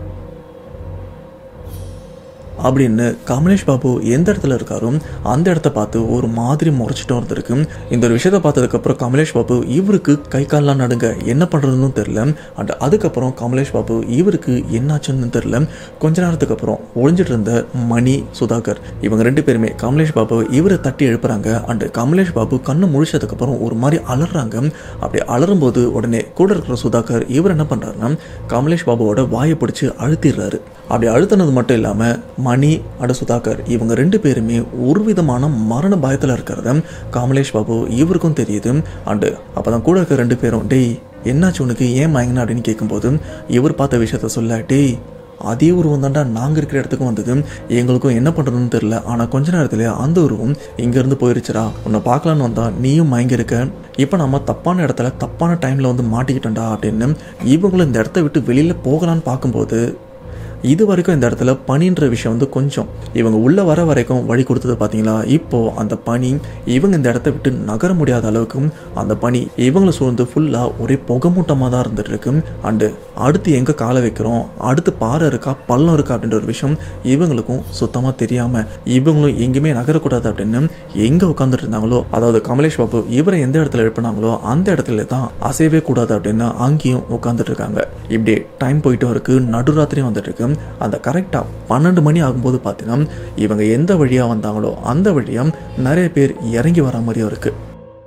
அப்படின்னு கமலேஷ் பாபு எந்த இடத்துல இருக்காரோ அந்த இடத்த பார்த்து ஒரு மாதிரி முறைச்சிட்டும் இருந்திருக்கு இந்த ஒரு விஷயத்தை பார்த்ததுக்கப்புறம் கமலேஷ் பாபு இவருக்கு கை கால்லாம் நடுங்க என்ன பண்ணுறதுன்னு தெரில அண்ட் அதுக்கப்புறம் கமலேஷ் பாபு இவருக்கு என்னாச்சுன்னு தெரில கொஞ்ச நேரத்துக்கு அப்புறம் ஒளிஞ்சிட்டு இருந்த மணி சுதாகர் இவங்க ரெண்டு பேருமே கமலேஷ் பாபு இவரை தட்டி எழுப்புறாங்க அண்ட் கமலேஷ் பாபு கண்ணு முழிச்சதுக்கப்புறம் ஒரு மாதிரி அலறாங்க அப்படி அலறும்போது உடனே கூட இருக்கிற சுதாகர் இவர் என்ன பண்ணுறாருன்னா கமலேஷ் பாபுவோட வாயை பிடிச்சி அழுத்திடுறாரு அப்படி அழுத்தினது மட்டும் இல்லாமல் மணி அட சுதாகர் இவங்க ரெண்டு பேருமே ஒரு விதமான மரண பயத்தில் இருக்கிறத கமலேஷ் பாபு இவருக்கும் தெரியுது அண்டு அப்போ தான் கூட இருக்க ரெண்டு பேரும் டேய் என்னாச்சு உனக்கு ஏன் மயங்கின அப்படின்னு கேட்கும்போது இவர் பார்த்த விஷயத்த சொல்ல டேய் அதே உருவம் தாண்டா நாங்கள் இருக்கிற இடத்துக்கும் வந்தது எங்களுக்கும் என்ன பண்ணுறதுன்னு தெரில ஆனால் கொஞ்ச நேரத்தில் அந்த உருவம் இங்கேருந்து போயிருச்சுடா உன்னை பார்க்கலான்னு வந்தா நீயும் மயங்கி இருக்க இப்போ நம்ம தப்பான இடத்துல தப்பான டைமில் வந்து மாட்டிக்கிட்டோம்டா அப்படின்னு இவங்களும் இந்த இடத்த விட்டு வெளியில் போகலான்னு பார்க்கும்போது இது வரைக்கும் இந்த இடத்துல பனின்ற விஷயம் வந்து கொஞ்சம் இவங்க உள்ள வர வரைக்கும் வழி கொடுத்தது பார்த்தீங்களா இப்போ அந்த பனி இவங்க இந்த இடத்த விட்டு நகர முடியாத அளவுக்கு அந்த பனி இவங்களை சூழ்ந்து ஃபுல்லாக ஒரே புகமூட்டமாக தான் இருந்துட்டு இருக்கு அண்டு அடுத்து எங்கே காலை வைக்கிறோம் அடுத்து பாறை இருக்கா பள்ளம் இருக்கா அப்படின்ற ஒரு விஷயம் இவங்களுக்கும் சுத்தமாக தெரியாமல் இவங்களும் எங்கேயுமே நகரக்கூடாது அப்படின்னு எங்கே உட்காந்துட்டு இருந்தாங்களோ அதாவது கமலேஷ் பாபு இவரை எந்த இடத்துல எழுப்பினாங்களோ அந்த இடத்துல தான் அசையவே கூடாது அப்படின்னு அங்கேயும் உட்காந்துட்டு இருக்காங்க இப்படி டைம் போயிட்டும் இருக்கு நடுராத்திரியும் வந்துட்டு இருக்கு அந்த கரெக்டாக பன்னெண்டு மணி ஆகும்போது பார்த்தீங்கன்னா இவங்க எந்த வழியாக வந்தாங்களோ அந்த வழியாக நிறைய பேர் இறங்கி வர மாதிரியும் இருக்குது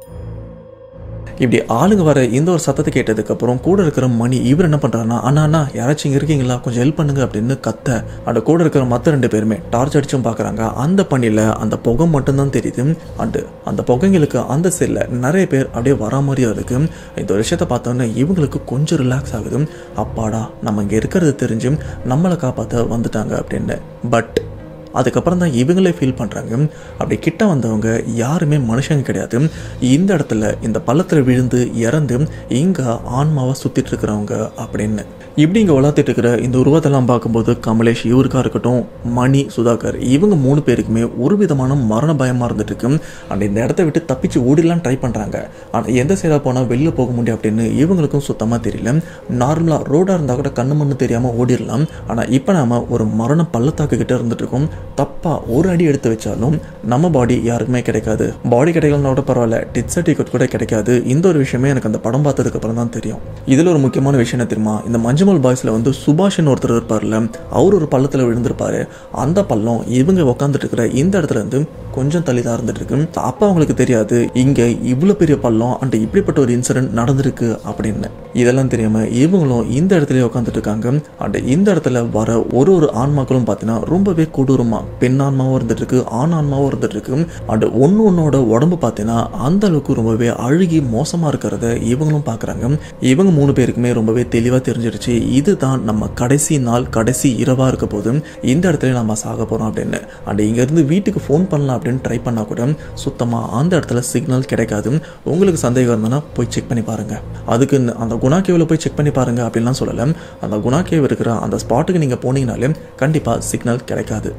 இப்படி ஆளுங்க வர இந்த ஒரு சத்தத்தை கேட்டதுக்கப்புறம் கூட இருக்கிற மணி இவர் என்ன பண்ணுறாருன்னா அண்ணா அண்ணா யாராச்சும் இங்கே இருக்கீங்களா கொஞ்சம் ஹெல்ப் பண்ணுங்க அப்படின்னு கத்த அந்த கூட இருக்கிற மற்ற ரெண்டு பேருமே டார்ச் அடிச்சும் பார்க்குறாங்க அந்த பணியில் அந்த புகை மட்டும்தான் தெரியுது அண்டு அந்த புகைங்களுக்கு அந்த சைடில் நிறைய பேர் அப்படியே வர மாதிரியும் இருக்கு இந்த ஒரு விஷயத்த பார்த்தோன்னே இவங்களுக்கு கொஞ்சம் ரிலாக்ஸ் ஆகுது அப்பாடா நம்ம இங்கே இருக்கிறது தெரிஞ்சு நம்மளை காப்பாற்ற வந்துட்டாங்க அப்படின்னு பட் அதுக்கப்புறம் தான் இவங்களே ஃபீல் பண்ணுறாங்க அப்படி கிட்ட வந்தவங்க யாருமே மனுஷங்க கிடையாது இந்த இடத்துல இந்த பள்ளத்தில் விழுந்து இறந்து இங்கே ஆன்மாவை சுற்றிட்டு இருக்கிறவங்க அப்படின்னு இப்படி இங்கே வளர்த்துட்டு இருக்கிற இந்த உருவத்தெல்லாம் பார்க்கும்போது கமலேஷ் இவருக்கா இருக்கட்டும் மணி சுதாகர் இவங்க மூணு பேருக்குமே ஒரு விதமான மரண பயமாக இருந்துட்டு இருக்கு அண்ட் இந்த இடத்த விட்டு தப்பிச்சு ஓடிடலாம் ட்ரை பண்ணுறாங்க ஆனால் எந்த சைடாக போனால் வெளியில் போக முடியும் அப்படின்னு இவங்களுக்கும் சுத்தமாக தெரியல நார்மலாக ரோடாக இருந்தால் கூட கண்ணு மண்ணு தெரியாமல் ஓடிடலாம் ஆனால் இப்போ நாம ஒரு மரண பள்ளத்தாக்கு கிட்ட இருந்துட்டு இருக்கோம் தப்பாக ஒரு அடி எடுத்து வச்சாலும் நம்ம பாடி யாருக்குமே கிடைக்காது பாடி கிடைக்கலன்னா கூட பரவாயில்ல டிட் சர்டிஃபிகேட் கூட கிடைக்காது இந்த ஒரு விஷயமே எனக்கு அந்த படம் பார்த்ததுக்கு அப்புறம் தான் தெரியும் இதில் ஒரு முக்கியமான விஷயம் என்ன தெரியுமா இந்த மஞ்சுமல் பாய்ஸில் வந்து சுபாஷ்னு ஒருத்தர் இருப்பார்ல அவர் ஒரு பள்ளத்தில் விழுந்திருப்பாரு அந்த பள்ளம் இவங்க உட்காந்துட்டு இருக்கிற இந்த இடத்துல இருந்து கொஞ்சம் தள்ளி தான் இருந்துட்டு இருக்கு அப்போ அவங்களுக்கு தெரியாது இங்கே இவ்வளோ பெரிய பள்ளம் அண்ட் இப்படிப்பட்ட ஒரு இன்சிடென்ட் நடந்திருக்கு அப்படின்னு இதெல்லாம் தெரியாம இவங்களும் இந்த இடத்துல உட்காந்துட்டு இருக்காங்க அண்ட் இந்த இடத்துல வர ஒரு ஒரு ஆன்மாக்களும் பார்த்தீங்கன்னா ரொம்பவே கொடூரமா பெண் ஆன்மாவும் இருந்துட்டு இருக்கு ஆண் ஆன்மாவும் இருந்துட்டு இருக்கு அண்ட் ஒன்று ஒன்னோட உடம்பு பார்த்தீங்கன்னா அந்த அளவுக்கு ரொம்பவே அழுகி மோசமாக இருக்கிறத இவங்களும் பார்க்குறாங்க இவங்க மூணு பேருக்குமே ரொம்பவே தெளிவாக தெரிஞ்சிருச்சு இதுதான் நம்ம கடைசி நாள் கடைசி இரவாக இருக்க போது இந்த இடத்துல நம்ம சாக போகிறோம் அப்படின்னு அண்ட் இங்கேருந்து வீட்டுக்கு ஃபோன் பண்ணலாம் அப்படின்னு ட்ரை பண்ணால் கூட சுத்தமாக அந்த இடத்துல சிக்னல் கிடைக்காது உங்களுக்கு சந்தேகம் இருந்ததுன்னா போய் செக் பண்ணி பாருங்கள் அதுக்கு அந்த குணா கேவில் போய் செக் பண்ணி பாருங்கள் அப்படின்லாம் சொல்லலை அந்த குணா கேவ் இருக்கிற அந்த ஸ்பாட்டுக்கு நீங்கள் போனீங்கனாலே கண்டிப்பாக சிக்னல் கிடைக்காது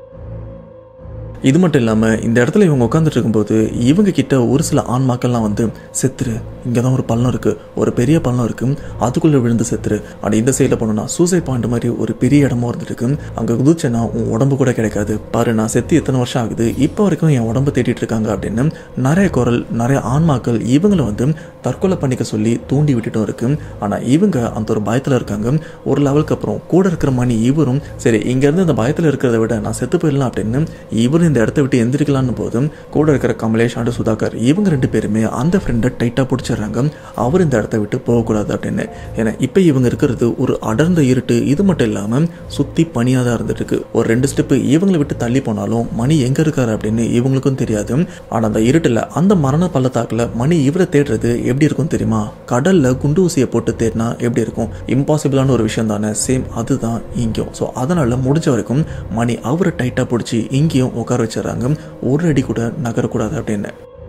இது மட்டும் இல்லாமல் இந்த இடத்துல இவங்க உட்காந்துட்டு இருக்கும்போது இவங்க கிட்ட ஒரு சில ஆன்மாக்கள்லாம் வந்து செத்துரு இங்கே தான் ஒரு பள்ளம் இருக்குது ஒரு பெரிய பள்ளம் இருக்குது அதுக்குள்ளே விழுந்து செத்துரு அப்படி இந்த சைடில் போனோம்னா சூசைட் பாயிண்ட் மாதிரி ஒரு பெரிய இடமும் இருந்துருக்கு அங்கே குதிச்சேன்னா உன் உடம்பு கூட கிடைக்காது பாரு நான் செத்து எத்தனை வருஷம் ஆகுது இப்போ வரைக்கும் என் உடம்பு தேடிட்டு இருக்காங்க அப்படின்னு நிறைய குரல் நிறைய ஆன்மாக்கள் இவங்களை வந்து தற்கொலை பண்ணிக்க சொல்லி தூண்டி விட்டுட்டும் இருக்கு ஆனால் இவங்க அந்த ஒரு பயத்தில் இருக்காங்க ஒரு லெவலுக்கு அப்புறம் கூட இருக்கிற மணி இவரும் சரி இங்கேருந்து இந்த பயத்தில் இருக்கிறத விட நான் செத்து போயிடலாம் அப்படின்னு இவரும் இந்த இடத்த விட்டு எந்திரிக்கலான்னு போதும் கூட இருக்கிற கமலேஷ் அண்டு சுதாகர் இவங்க ரெண்டு பேருமே அந்த ஃப்ரெண்டை டைட்டாக பிடிச்சிடுறாங்க அவர் இந்த இடத்த விட்டு போகக்கூடாது அப்படின்னு ஏன்னா இப்போ இவங்க இருக்கிறது ஒரு அடர்ந்த இருட்டு இது மட்டும் இல்லாமல் சுற்றி பனியாக தான் இருந்துட்டு இருக்கு ஒரு ரெண்டு ஸ்டெப்பு இவங்களை விட்டு தள்ளி போனாலும் மணி எங்கே இருக்காரு அப்படின்னு இவங்களுக்கும் தெரியாது ஆனால் அந்த இருட்டில் அந்த மரண பள்ளத்தாக்கில் மணி இவரை தேடுறது எப்படி இருக்கும் தெரியுமா கடலில் குண்டு ஊசியை போட்டு தேடினா எப்படி இருக்கும் இம்பாசிபிளான ஒரு விஷயம் தானே சேம் அதுதான் இங்கேயும் ஸோ அதனால் முடிஞ்ச வரைக்கும் மணி அவரை டைட்டாக பிடிச்சி இங்கேயும் உட்கார வச்சிடறாங்க ஒரு அடி கூட நகரக்கூடாது அப்படின்னு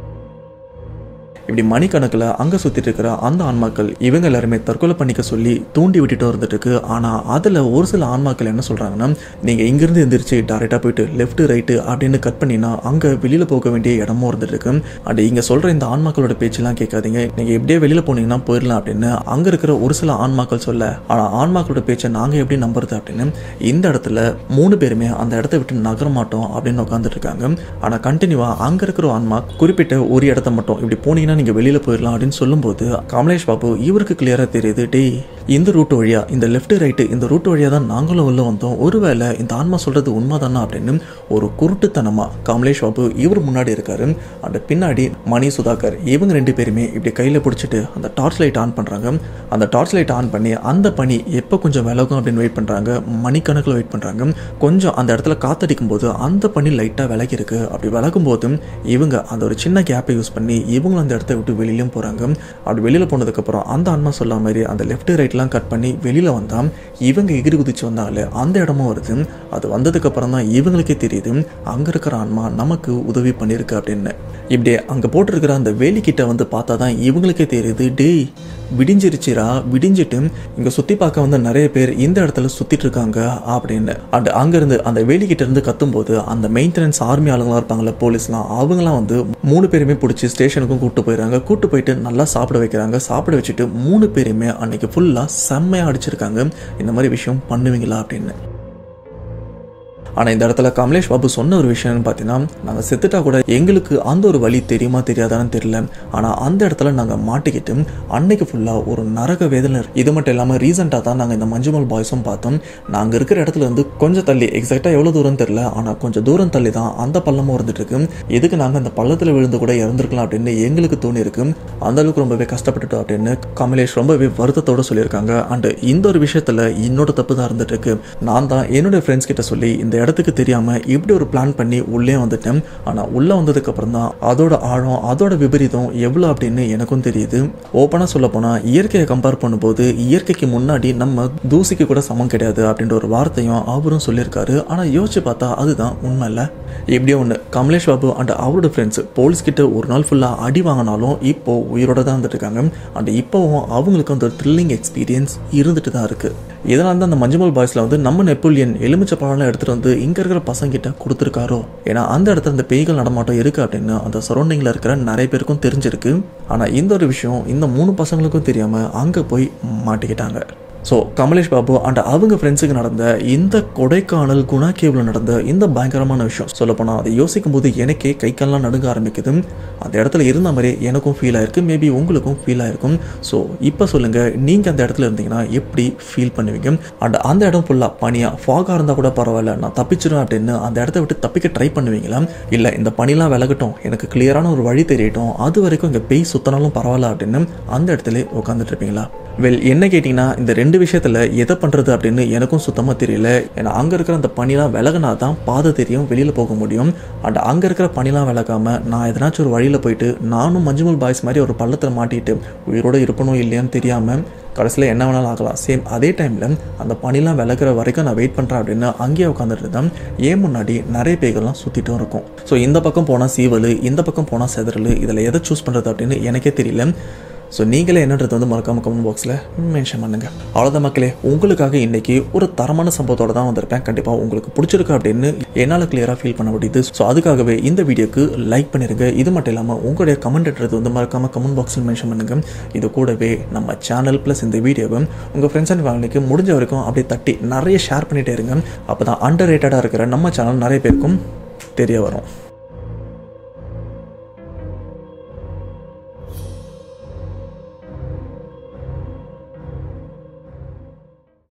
இப்படி மணிக்கணக்கில் அங்கே சுற்றிட்டு இருக்கிற அந்த ஆன்மாக்கள் இவங்க எல்லாருமே தற்கொலை பண்ணிக்க சொல்லி தூண்டி விட்டுட்டு வந்துட்டு இருக்கு ஆனால் அதில் ஒரு சில ஆன்மாக்கள் என்ன சொல்கிறாங்கன்னா நீங்கள் இங்கேருந்து எந்திரிச்சு டேரெக்டாக போயிட்டு லெஃப்ட் ரைட்டு அப்படின்னு கட் பண்ணினா அங்கே வெளியில் போக வேண்டிய இடமும் இருந்துட்டு இருக்கு அண்ட் இங்கே சொல்கிற இந்த ஆன்மாக்களோட பேச்செல்லாம் கேட்காதீங்க நீங்கள் எப்படியே வெளியில் போனீங்கன்னா போயிடலாம் அப்படின்னு அங்கே இருக்கிற ஒரு சில ஆன்மாக்கள் சொல்ல ஆனால் ஆன்மாக்களோட பேச்சை நாங்கள் எப்படி நம்புறது அப்படின்னு இந்த இடத்துல மூணு பேருமே அந்த இடத்த விட்டு நகர மாட்டோம் அப்படின்னு உட்காந்துட்டு இருக்காங்க ஆனால் கண்டினியூவாக அங்கே இருக்கிற ஆன்மா குறிப்பிட்ட ஒரு இடத்த மட்டும் இப்படி போனீங்கன்னா நீங்கள் வெளியில் போயிடலாம் அப்படின்னு சொல்லும்போது கமலேஷ் பாபு இவருக்கு கிளியராக தெரியுது டேய் இந்த ரூட் வழியா இந்த லெஃப்ட் ரைட்டு இந்த ரூட் வழியாக தான் நாங்களும் உள்ள வந்தோம் ஒருவேளை இந்த ஆன்மா சொல்கிறது உண்மைதானா அப்படின்னு ஒரு குருட்டுத்தனமாக கமலேஷ் பாபு இவர் முன்னாடி இருக்காரு அந்த பின்னாடி மணி சுதாகர் இவங்க ரெண்டு பேருமே இப்படி கையில் பிடிச்சிட்டு அந்த டார்ச் லைட் ஆன் பண்ணுறாங்க அந்த டார்ச் லைட் ஆன் பண்ணி அந்த பனி எப்போ கொஞ்சம் விலகும் அப்படின்னு வெயிட் பண்ணுறாங்க மணிக்கணக்கில் வெயிட் பண்ணுறாங்க கொஞ்சம் அந்த இடத்துல காத்தடிக்கும் போது அந்த பனி லைட்டாக விலகி இருக்கு அப்படி விலகும் போதும் இவங்க அந்த ஒரு சின்ன கேப்பை யூஸ் பண்ணி இவங்களும் அந்த இடத்த விட்டு வெளியிலும் போகிறாங்க அப்படி வெளியில் போனதுக்கப்புறம் அந்த ஆன்மா சொல்ல மாதிரி அந்த லெஃப்ட் ரைட்டில் லைட்லாம் கட் பண்ணி வெளியில் வந்தால் இவங்க எகிரி குதிச்சு வந்தாலே அந்த இடமும் வருது அது வந்ததுக்கு அப்புறம் தான் இவங்களுக்கே தெரியுது அங்கே இருக்கிற ஆன்மா நமக்கு உதவி பண்ணியிருக்கு அப்படின்னு இப்படியே அங்கே போட்டிருக்கிற அந்த வேலிக்கிட்ட வந்து பார்த்தா தான் இவங்களுக்கே தெரியுது டேய் விடிஞ்சிருச்சுரா விடிஞ்சிட்டு இங்கே சுற்றி பார்க்க வந்து நிறைய பேர் இந்த இடத்துல சுற்றிட்டு இருக்காங்க அப்படின்னு அண்ட் அங்கேருந்து அந்த வேலிக்கிட்ட இருந்து கத்தும்போது அந்த மெயின்டெனன்ஸ் ஆர்மி ஆளுங்களாம் இருப்பாங்கல்ல போலீஸ்லாம் அவங்களாம் வந்து மூணு பேருமே பிடிச்சி ஸ்டேஷனுக்கும் கூட்டு போயிடுறாங்க கூட்டு போயிட்டு நல்லா சாப்பிட வைக்கிறாங்க சாப்பிட வச்சுட்டு மூணு பேருமே அன்னைக்கு ஃபுல்லாக செம்மையாக அடிச்சிருக்காங்க இந்த மாதிரி விஷயம் பண்ணுவீங்களா அப்படின்னு ஆனால் இந்த இடத்துல கமலேஷ் பாபு சொன்ன ஒரு விஷயம்னு பார்த்தீங்கன்னா நாங்கள் செத்துட்டா கூட எங்களுக்கு அந்த ஒரு வழி தெரியுமா தெரியாதான்னு தெரியல ஆனால் அந்த இடத்துல நாங்கள் மாட்டிக்கிட்டு அன்னைக்கு ஃபுல்லாக ஒரு நரக வேதனை இருக்கு. இது மட்டும் இல்லாமல் ரீசெண்டாக தான் நாங்கள் இந்த மஞ்சுமல் பாய்ஸும் பார்த்தோம் நாங்கள் இருக்கிற இடத்துல இருந்து கொஞ்சம் தள்ளி எக்ஸாக்டாக எவ்வளோ தூரம் தெரியல ஆனால் கொஞ்சம் தூரம் தள்ளி தான் அந்த பள்ளமும் இருந்துட்டு இருக்கு எதுக்கு நாங்கள் அந்த பள்ளத்தில் விழுந்து கூட இறந்துருக்கலாம் அப்படின்னு எங்களுக்கு தோணி இருக்கு அந்த அளவுக்கு ரொம்பவே கஷ்டப்பட்டுட்டோம் அப்படின்னு கமலேஷ் ரொம்பவே வருத்தத்தோட சொல்லியிருக்காங்க அண்ட் இந்த ஒரு விஷயத்தில் என்னோட தப்பு தான் இருந்துட்டு இருக்கு நான் தான் என்னோட ஃப்ரெண்ட்ஸ் கிட்ட சொல்லி இந்த இடத்துக்கு தெரியாம இப்படி ஒரு பிளான் பண்ணி உள்ளே வந்துட்டேன் ஆனா உள்ள வந்ததுக்கு அப்புறம் தான் அதோட ஆழம் அதோட விபரீதம் எவ்வளவு அப்படின்னு எனக்கும் தெரியுது ஓப்பனா சொல்ல போனா இயற்கையை கம்பேர் பண்ணும்போது இயற்கைக்கு முன்னாடி நம்ம தூசிக்கு கூட சமம் கிடையாது அப்படின்ற ஒரு வார்த்தையும் அவரும் சொல்லியிருக்காரு ஆனா யோசிச்சு பார்த்தா அதுதான் உண்மை இல்லை எப்படியோ ஒன்று கமலேஷ் பாபு அண்ட் அவரோட ஃப்ரெண்ட்ஸ் போலீஸ் கிட்ட ஒரு நாள் ஃபுல்லாக அடி வாங்கினாலும் இப்போ உயிரோட தான் வந்துட்டு இருக்காங்க அண்ட் இப்போவும் அவங்களுக்கு அந்த த்ரில்லிங் எக்ஸ்பீரியன்ஸ் இருந்துட்டு தான் இருக்கு இதனால தான் அந்த மஞ்சுமல் பாய்ஸில் வந்து நம்ம நெப்போலியன் எலுமிச்சை பழம்லாம் எடுத்துகிட்டு வந்து இங்கே இருக்கிற பசங்கிட்ட கொடுத்துருக்காரோ ஏன்னா அந்த இடத்துல அந்த பேய்கள் நடமாட்டம் இருக்கு அப்படின்னு அந்த சரௌண்டிங்கில் இருக்கிற நிறைய பேருக்கும் தெரிஞ்சிருக்கு ஆனால் இந்த ஒரு விஷயம் இந்த மூணு பசங்களுக்கும் தெரியாமல் அங்கே போய் மாட்டிக்கிட்டாங்க ஸோ கமலேஷ் பாபு அண்ட் அவங்க ஃப்ரெண்ட்ஸுக்கு நடந்த இந்த கொடைக்கானல் குணா கேவில் நடந்த இந்த பயங்கரமான விஷயம் சொல்லப்போனால் அதை யோசிக்கும் போது எனக்கே கை கால்லாம் நடுங்க ஆரம்பிக்குது அந்த இடத்துல இருந்த மாதிரி எனக்கும் ஃபீல் ஆயிருக்கு மேபி உங்களுக்கும் ஃபீல் ஆயிருக்கும் ஸோ இப்போ சொல்லுங்கள் நீங்கள் அந்த இடத்துல இருந்தீங்கன்னா எப்படி ஃபீல் பண்ணுவீங்க அண்ட் அந்த இடம் ஃபுல்லாக பனியாக ஃபாகாக இருந்தால் கூட பரவாயில்ல நான் தப்பிச்சிடும் அப்படின்னு அந்த இடத்த விட்டு தப்பிக்க ட்ரை பண்ணுவீங்களா இல்லை இந்த பனிலாம் விலகட்டும் எனக்கு கிளியரான ஒரு வழி தெரியட்டும் அது வரைக்கும் இங்கே பேய் சுத்தினாலும் பரவாயில்ல அப்படின்னு அந்த இடத்துல உட்காந்துட்டு இருப்பீங்களா வெல் என்ன கேட்டிங்கன்னா இந்த ரெண்டு விஷயத்தில் எதை பண்ணுறது அப்படின்னு எனக்கும் சுத்தமாக தெரியல ஏன்னா அங்கே இருக்கிற அந்த பனிலாம் விலகினா தான் பாதை தெரியும் வெளியில் போக முடியும் அண்ட் அங்கே இருக்கிற பனிலாம் விலகாமல் நான் எதனாச்சும் ஒரு வழியில் போயிட்டு நானும் மஞ்சுமல் பாய்ஸ் மாதிரி ஒரு பள்ளத்தில் மாட்டிட்டு உயிரோடு இருப்பணும் இல்லையான்னு தெரியாமல் கடைசியில் என்ன வேணாலும் ஆகலாம் சேம் அதே டைமில் அந்த பனிலாம் விலகிற வரைக்கும் நான் வெயிட் பண்ணுறேன் அப்படின்னு அங்கேயே உட்காந்துட்டு இருந்தேன் ஏன் முன்னாடி நிறைய பேய்கள்லாம் சுற்றிட்டும் இருக்கும் ஸோ இந்த பக்கம் போனால் சீவல் இந்த பக்கம் போனால் செதறல் இதில் எதை சூஸ் பண்ணுறது அப்படின்னு எனக்கே தெரியல ஸோ நீங்களே என்னன்றது வந்து மறக்காம கமெண்ட் பாக்ஸில் மென்ஷன் பண்ணுங்க அவ்வளோதான் மக்களே உங்களுக்காக இன்னைக்கு ஒரு தரமான சம்பவத்தோட தான் வந்திருப்பேன் கண்டிப்பாக உங்களுக்கு பிடிச்சிருக்கு அப்படின்னு என்னால் கிளியராக ஃபீல் பண்ண முடியுது ஸோ அதுக்காகவே இந்த வீடியோக்கு லைக் பண்ணிருங்க இது மட்டும் இல்லாமல் உங்களுடைய கமெண்ட்ன்றது வந்து மறக்காம கமெண்ட் பாக்ஸில் மென்ஷன் பண்ணுங்க இது கூடவே நம்ம சேனல் ப்ளஸ் இந்த வீடியோவை உங்கள் ஃப்ரெண்ட்ஸ் அண்ட் ஃபேமிலிக்கு முடிஞ்ச வரைக்கும் அப்படியே தட்டி நிறைய ஷேர் பண்ணிட்டே இருங்க அப்போ தான் அண்டர் ரேட்டடாக இருக்கிற நம்ம சேனல் நிறைய பேருக்கும் தெரிய வரும்